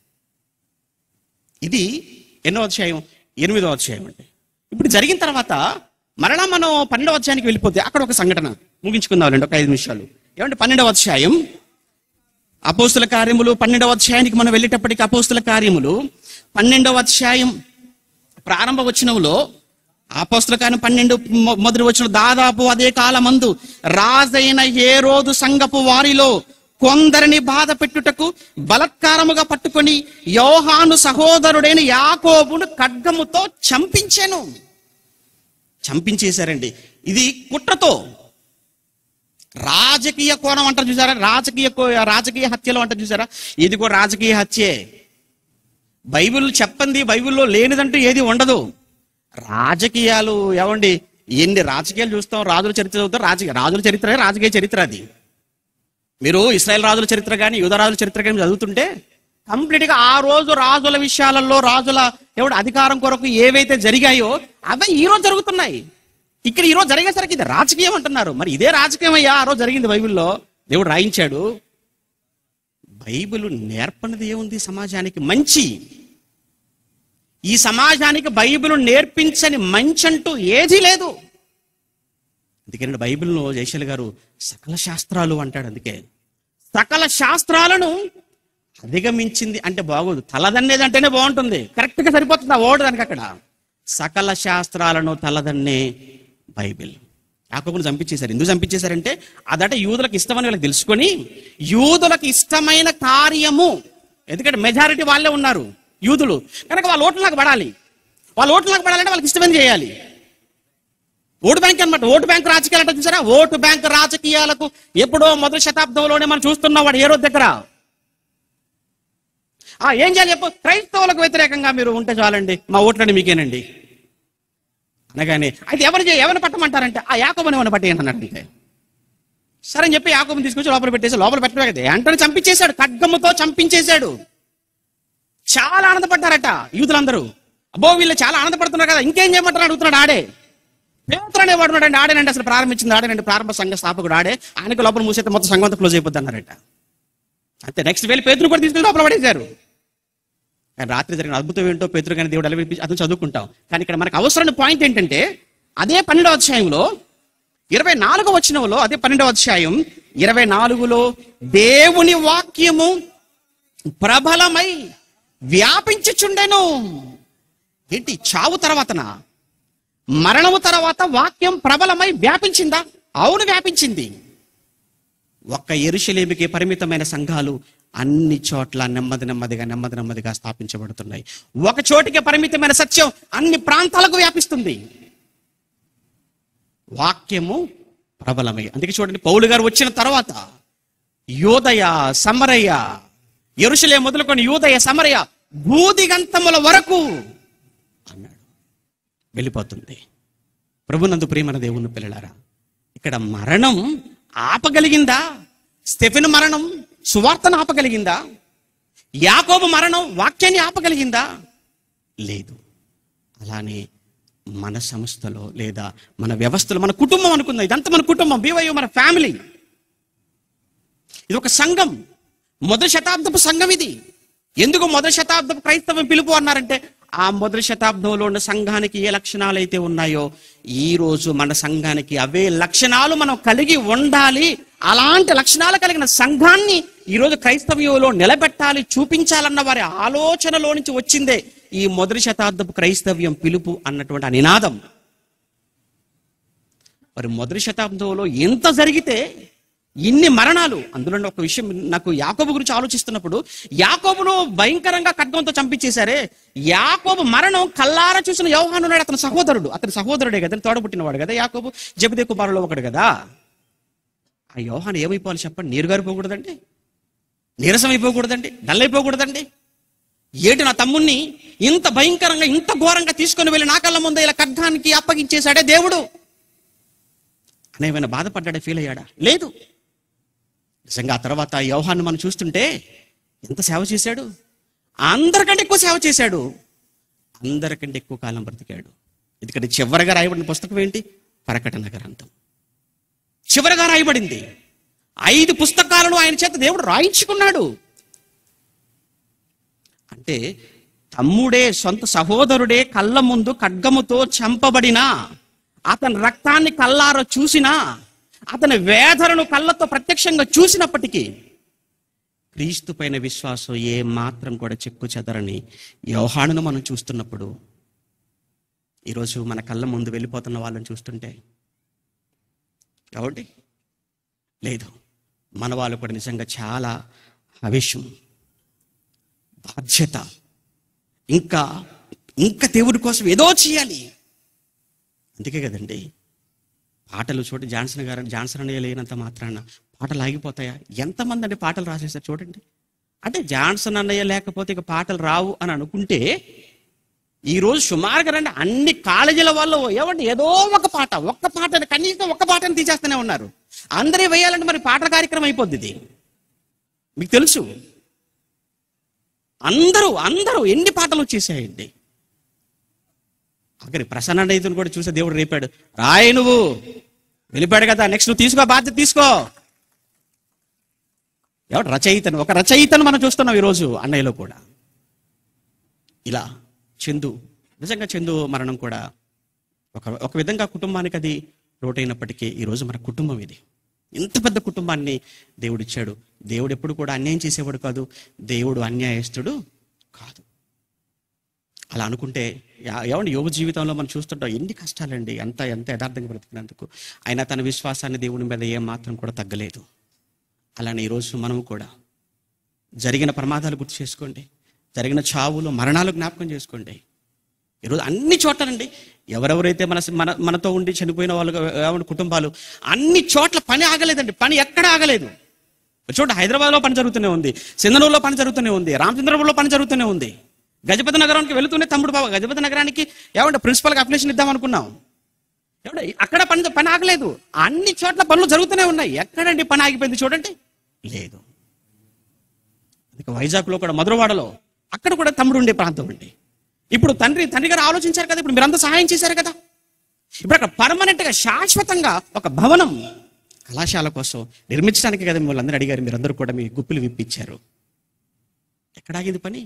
ఇది ఎన్నో అధ్యాయం ఎనిమిదో అధ్యాయం అండి ఇప్పుడు జరిగిన తర్వాత మరలా మనం పన్నెండవ అధ్యాయానికి వెళ్ళిపోతే అక్కడ ఒక సంఘటన ముగించుకుందామండి ఒక ఐదు నిమిషాలు ఏమంటే పన్నెండవ అధ్యాయం అపోస్తుల కార్యములు పన్నెండవ అధ్యాయానికి మనం వెళ్ళేటప్పటికి అపోస్తుల కార్యములు పన్నెండవ అధ్యాయం ప్రారంభ వచనంలో అపోస్తుల కార్యం పన్నెండు మొ- మొదటి వచ్చిన దాదాపు అదే కాలమందు రాజైన ఏ రోజు సంగపు వారిలో కొందరిని బాధ పెట్టుటకు బలత్కారముగా పట్టుకొని యోహాను సహోదరుడైన యాకోబును ఖడ్గముతో చంపించాను చంపించేశారండి ఇది కుట్రతో రాజకీయ కోణం అంటారు చూసారా రాజకీయ కో- రాజకీయ హత్యలు అంటారు చూసారా ఇది కూడా రాజకీయ హత్యే బైబిల్ చెప్పండి బైబిల్లో లేనిదంటూ ఏది ఉండదు రాజకీయాలు ఏమండి ఎన్ని రాజకీయాలు చూస్తాం రాజుల చరిత్ర చదువుతాం రాజకీయ రాజుల చరిత్ర రాజకీయ చరిత్ర అది మీరు ఇస్రాయల్ రాజుల చరిత్ర కానీ యుధ రాజుల చరిత్ర కానీ చదువుతుంటే కంప్లీట్ గా ఆ రోజు రాజుల విషయాలలో రాజుల ఎవడు అధికారం కొరకు ఏవైతే జరిగాయో అవే ఈ రోజు జరుగుతున్నాయి ఇక్కడ ఈ రోజు జరిగేసరికి ఇది రాజకీయం అంటున్నారు మరి ఇదే రాజకీయం అయ్యా ఆ రోజు జరిగింది బైబిల్లో దేవుడు రాయించాడు బైబిల్ నేర్పనిది ఏముంది సమాజానికి మంచి ఈ సమాజానికి బైబిల్ నేర్పించని మంచి అంటూ ఏదీ లేదు అందుకని బైబిల్లో జయశల్ గారు సకల శాస్త్రాలు అంటాడు అందుకే సకల శాస్త్రాలను అధిగమించింది అంటే బాగోదు తలదన్నేది అంటేనే బాగుంటుంది కరెక్ట్ గా సరిపోతుంది ఆ ఓడు దానికి అక్కడ సకల శాస్త్రాలను తలదన్నే బైబిల్ యాకోబుని చంపించేశారు ఎందుకు చంపించేశారంటే అదట యూదులకు ఇష్టమని వీళ్ళకి తెలుసుకొని యూదులకు ఇష్టమైన కార్యము ఎందుకంటే మెజారిటీ వాళ్ళే ఉన్నారు యూదులు కనుక వాళ్ళ ఓట్లకు పడాలి వాళ్ళ ఓట్లకు పడాలంటే వాళ్ళకి ఇష్టమని చేయాలి ఓటు బ్యాంక్ అన్నమాట ఓటు బ్యాంక్ రాజకీయాలు అంటే చూసారా ఓటు బ్యాంక్ రాజకీయాలకు ఎప్పుడో మొదటి శతాబ్దంలోనే మనం చూస్తున్నాం వాడు ఏ రోజు దగ్గర ఆ ఏం చేయాలి చెప్పు క్రైస్తవులకు వ్యతిరేకంగా మీరు ఉంటే చాలండి మా ఓట్లని మీకేనండి అనగానే అయితే ఎవరు చే- ఎవరిని పట్టమంటారంటే ఆ యాకోబని ఎవరిని పట్టేయండి అన్నాడు అంతే సరే అని చెప్పి యాకోబని తీసుకొచ్చి లోపల పెట్టేసి లోపల పెట్టడమే కదా అంటే చంపించేశాడు ఖడ్గముతో చంపించేశాడు చాలా ఆనందపడ్డారట యూదులందరూ అబ్బో వీళ్ళు చాలా ఆనందపడుతున్నారు కదా ఇంకేం చేయమంటారు అడుగుతున్నాడు ఆడే పేతురు అనేవాడు ఉన్నాడండి ఆడేనండి అసలు ప్రారంభించింది ఆడేనండి ప్రారంభ సంఘ స్థాపకుడు ఆడే ఆయనకు లోపల మూసేస్తే మొత్తం సంఘం అంతా క్లోజ్ అయిపోద్ది అన్నారట అంతే నెక్స్ట్ వెళ్ళి పేతురు కూడా తీసుకెళ్ళి లోపల పడేశారు కానీ రాత్రి జరిగిన అద్భుతం ఏంటో పేతురు కానీ దేవుడు ఎలా అతను చదువుకుంటాం కానీ ఇక్కడ మనకు అవసరమైన పాయింట్ ఏంటంటే అదే పన్నెండవ అధ్యాయంలో ఇరవై నాలుగో వచనంలో అదే పన్నెండవ అధ్యాయం ఇరవై నాలుగులో దేవుని వాక్యము ప్రబలమై వ్యాపించుచుండెను ఏంటి చావు తర్వాతనా మరణము తర్వాత వాక్యం ప్రబలమై వ్యాపించిందా అవును వ్యాపించింది ఒక్క ఎరుషలేమికి పరిమితమైన సంఘాలు అన్ని చోట్ల నెమ్మది నెమ్మదిగా నెమ్మది నెమ్మదిగా స్థాపించబడుతున్నాయి ఒక చోటికి పరిమితమైన సత్యం అన్ని ప్రాంతాలకు వ్యాపిస్తుంది వాక్యము ప్రబలమై అందుకే చూడండి పౌలు గారు వచ్చిన తర్వాత యోదయ సమరయ ఎరుషలే మొదలుకొని యూదయ సమరయ భూదిగంతముల వరకు అన్నాడు వెళ్ళిపోతుంది ప్రభునందు ప్రియమైన దేవుని పిల్లలారా ఇక్కడ మరణం ఆపగలిగిందా స్టెఫెన్ మరణం సువార్తను ఆపగలిగిందా యాకోబు మరణం వాక్యాన్ని ఆపగలిగిందా లేదు అలానే మన సంస్థలో లేదా మన వ్యవస్థలో మన కుటుంబం అనుకుందాం ఇదంతా మన కుటుంబం బీవైఓ మన ఫ్యామిలీ ఇది ఒక సంఘం మొదటి శతాబ్దపు సంఘం ఇది ఎందుకు మొదటి శతాబ్దపు క్రైస్తవం పిలుపు అన్నారంటే ఆ మొదటి శతాబ్దంలో ఉన్న సంఘానికి ఏ లక్షణాలు అయితే ఉన్నాయో ఈ రోజు మన సంఘానికి అవే లక్షణాలు మనం కలిగి ఉండాలి అలాంటి లక్షణాలు కలిగిన సంఘాన్ని ఈ రోజు క్రైస్తవ్యంలో నిలబెట్టాలి చూపించాలన్న వారి ఆలోచనలో నుంచి వచ్చిందే ఈ మొదటి శతాబ్దపు క్రైస్తవ్యం పిలుపు అన్నటువంటి ఆ నినాదం మరి మొదటి శతాబ్దంలో ఎంత జరిగితే ఇన్ని మరణాలు అందులో ఒక విషయం నాకు యాకోబు గురించి ఆలోచిస్తున్నప్పుడు యాకోబును భయంకరంగా ఖడ్గంతో చంపించేశారే యాకోబు మరణం కల్లారా చూసిన యోహాను ఉన్నాడు అతని సహోదరుడు అతని సహోదరుడే కదా తోడబుట్టినవాడు కదా యాకోబు జబదే కుమారులో ఒకడు కదా ఆ యోహాను ఏమైపోవాలి చెప్పండి నీరు గారిపోకూడదండి నీరసం అయిపోకూడదండి డల్ అయిపోకూడదండి ఏటి నా తమ్ముణ్ణి ఇంత భయంకరంగా ఇంత ఘోరంగా తీసుకొని వెళ్ళి నా కళ్ళ ముందే ఇలా ఖడ్గానికి అప్పగించేశాడే దేవుడు అని ఏమైనా బాధపడ్డాడే ఫీల్ అయ్యాడా లేదు నిజంగా ఆ తర్వాత యోహాన్ని మనం చూస్తుంటే ఎంత సేవ చేశాడు అందరికంటే ఎక్కువ సేవ చేశాడు అందరికంటే ఎక్కువ కాలం బ్రతికాడు ఎందుకంటే చివరిగా రాయబడిన పుస్తకం ఏంటి ప్రకటన గ్రంథం చివరిగా రాయబడింది ఐదు పుస్తకాలను ఆయన చేత దేవుడు రాయించుకున్నాడు అంటే తమ్ముడే సొంత సహోదరుడే కళ్ళ ముందు ఖడ్గముతో చంపబడినా అతని రక్తాన్ని కల్లార చూసినా అతని వేదనను కళ్ళతో ప్రత్యక్షంగా చూసినప్పటికీ క్రీస్తు పైన విశ్వాసం ఏ మాత్రం కూడా చెక్కు చెదరని యోహానును మనం చూస్తున్నప్పుడు ఈరోజు మన కళ్ళ ముందు వెళ్ళిపోతున్న వాళ్ళని చూస్తుంటే కాబట్టి లేదు మన వాళ్ళు కూడా నిజంగా చాలా ఆవేశం బాధ్యత ఇంకా ఇంకా దేవుడి కోసం ఏదో చేయాలి అందుకే కదండి పాటలు చూడండి జాన్సన్ గారు జాన్సన్ అనే లేనంత మాత్రాన పాటలు ఆగిపోతాయా ఎంతమంది అండి పాటలు రాసేస్తారు చూడండి అంటే జాన్సన్ అన్నయ్య లేకపోతే ఇక పాటలు రావు అని అనుకుంటే ఈ రోజు సుమారుగా రండి అన్ని కాలేజీల వాళ్ళు ఏమండి ఏదో ఒక పాట ఒక్క పాట కనీసం ఒక్క పాటని తీసేస్తూనే ఉన్నారు అందరే వేయాలంటే మరి పాటల కార్యక్రమం అయిపోద్ది ఇది మీకు తెలుసు అందరూ అందరూ ఎన్ని పాటలు వచ్చేసాయండి అక్కడి ప్రసన్న రైతును కూడా చూసే దేవుడు రేపాడు రాయి నువ్వు వెళ్ళిపోయాడు కదా నెక్స్ట్ నువ్వు తీసుకో బాధ్యత తీసుకో ఎవడు రచయితను ఒక రచయితను మనం చూస్తున్నాం ఈరోజు అన్నయ్యలో కూడా ఇలా చందు నిజంగా చందు మరణం కూడా ఒక ఒక విధంగా కుటుంబానికి అది లోటైనప్పటికీ ఈరోజు మన కుటుంబం ఇది ఇంత పెద్ద కుటుంబాన్ని దేవుడు ఇచ్చాడు దేవుడు ఎప్పుడు కూడా అన్యాయం చేసేవాడు కాదు దేవుడు అన్యాయస్తుడు కాదు అలా అనుకుంటే యా- ఏమండి యోగ జీవితంలో మనం చూస్తుంటాం ఎన్ని కష్టాలండి ఎంత ఎంత యథార్థంగా బ్రతికినందుకు అయినా తన విశ్వాసాన్ని దేవుని మీద ఏ మాత్రం కూడా తగ్గలేదు అలానే ఈరోజు మనము కూడా జరిగిన ప్రమాదాలు గుర్తు చేసుకోండి జరిగిన చావులు మరణాలు జ్ఞాపకం చేసుకోండి ఈరోజు అన్ని చోట్లండి ఎవరెవరైతే మన మన మనతో ఉండి చనిపోయిన వాళ్ళు ఎవరి కుటుంబాలు అన్ని చోట్ల పని ఆగలేదండి పని ఎక్కడ ఆగలేదు చూడండి హైదరాబాద్లో పని జరుగుతూనే ఉంది సింధనూరులో పని జరుగుతూనే ఉంది రామచంద్రపురంలో పని జరుగుతూనే ఉంది గజపతి నగరానికి వెళుతూనే తమ్ముడు బాబా గజపతి నగరానికి ఏమంటే ప్రిన్సిపల్గా అప్లికేషన్ ఇద్దాం అనుకున్నాం ఏమంటే అక్కడ పని పని ఆగలేదు అన్ని చోట్ల పనులు జరుగుతూనే ఉన్నాయి ఎక్కడండి పని ఆగిపోయింది చూడండి లేదు ఇక వైజాగ్లో కూడా మధురవాడలో అక్కడ కూడా తమ్ముడు ఉండే ప్రాంతం అండి ఇప్పుడు తండ్రి తండ్రి గారు ఆలోచించారు కదా ఇప్పుడు మీరంతా సహాయం చేశారు కదా ఇప్పుడు అక్కడ పర్మనెంట్ గా శాశ్వతంగా ఒక భవనం కళాశాల కోసం నిర్మించడానికి కదా మిమ్మల్ని అందరూ అడిగారు మీరందరూ కూడా మీ గుప్పులు విప్పించారు ఎక్కడ ఆగింది పని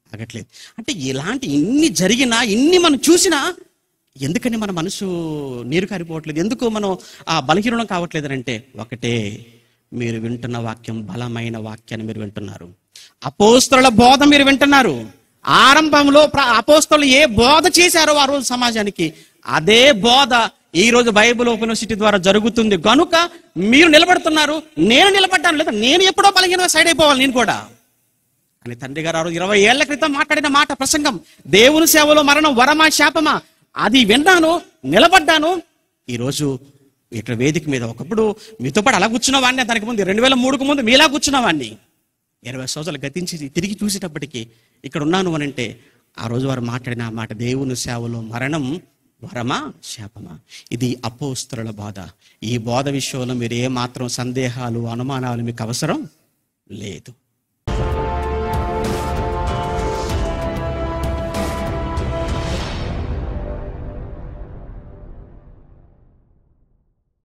ఆగట్లేదు అంటే ఇలాంటి ఇన్ని జరిగినా ఇన్ని మనం చూసినా ఎందుకని మన మనసు నీరు కారిపోవట్లేదు ఎందుకు మనం ఆ బలహీనం కావట్లేదు అంటే ఒకటే మీరు వింటున్న వాక్యం బలమైన వాక్యాన్ని మీరు వింటున్నారు అపోస్తల బోధ మీరు వింటున్నారు ఆరంభంలో ప్ర- అపోస్తలు ఏ బోధ చేశారో ఆ రోజు సమాజానికి అదే బోధ ఈ రోజు బైబిల్ యూనివర్సిటీ ద్వారా జరుగుతుంది గనుక మీరు నిలబడుతున్నారు నేను నిలబడ్డాను లేదా నేను ఎప్పుడో బలహీనంగా సైడ్ అయిపోవాలి నేను కూడా అని తండ్రి గారు ఆ రోజు ఇరవై ఏళ్ల క్రితం మాట్లాడిన మాట ప్రసంగం దేవుని సేవలో మరణం వరమా శాపమా అది విన్నాను నిలబడ్డాను ఈరోజు ఇక్కడ వేదిక మీద ఒకప్పుడు మీతో పాటు అలా కూర్చున్న వాడిని దానికి ముందు రెండు వేల మూడుకు ముందు మీలా కూర్చున్న వాడిని ఇరవై సంవత్సరాలు గతించి తిరిగి చూసేటప్పటికి ఇక్కడ ఉన్నాను అని అంటే ఆ రోజు వారు మాట్లాడిన ఆ మాట దేవుని సేవలో మరణం వరమా శాపమా ఇది అపోస్తరుల బాధ ఈ బోధ విషయంలో మీరు ఏ మాత్రం సందేహాలు అనుమానాలు మీకు అవసరం లేదు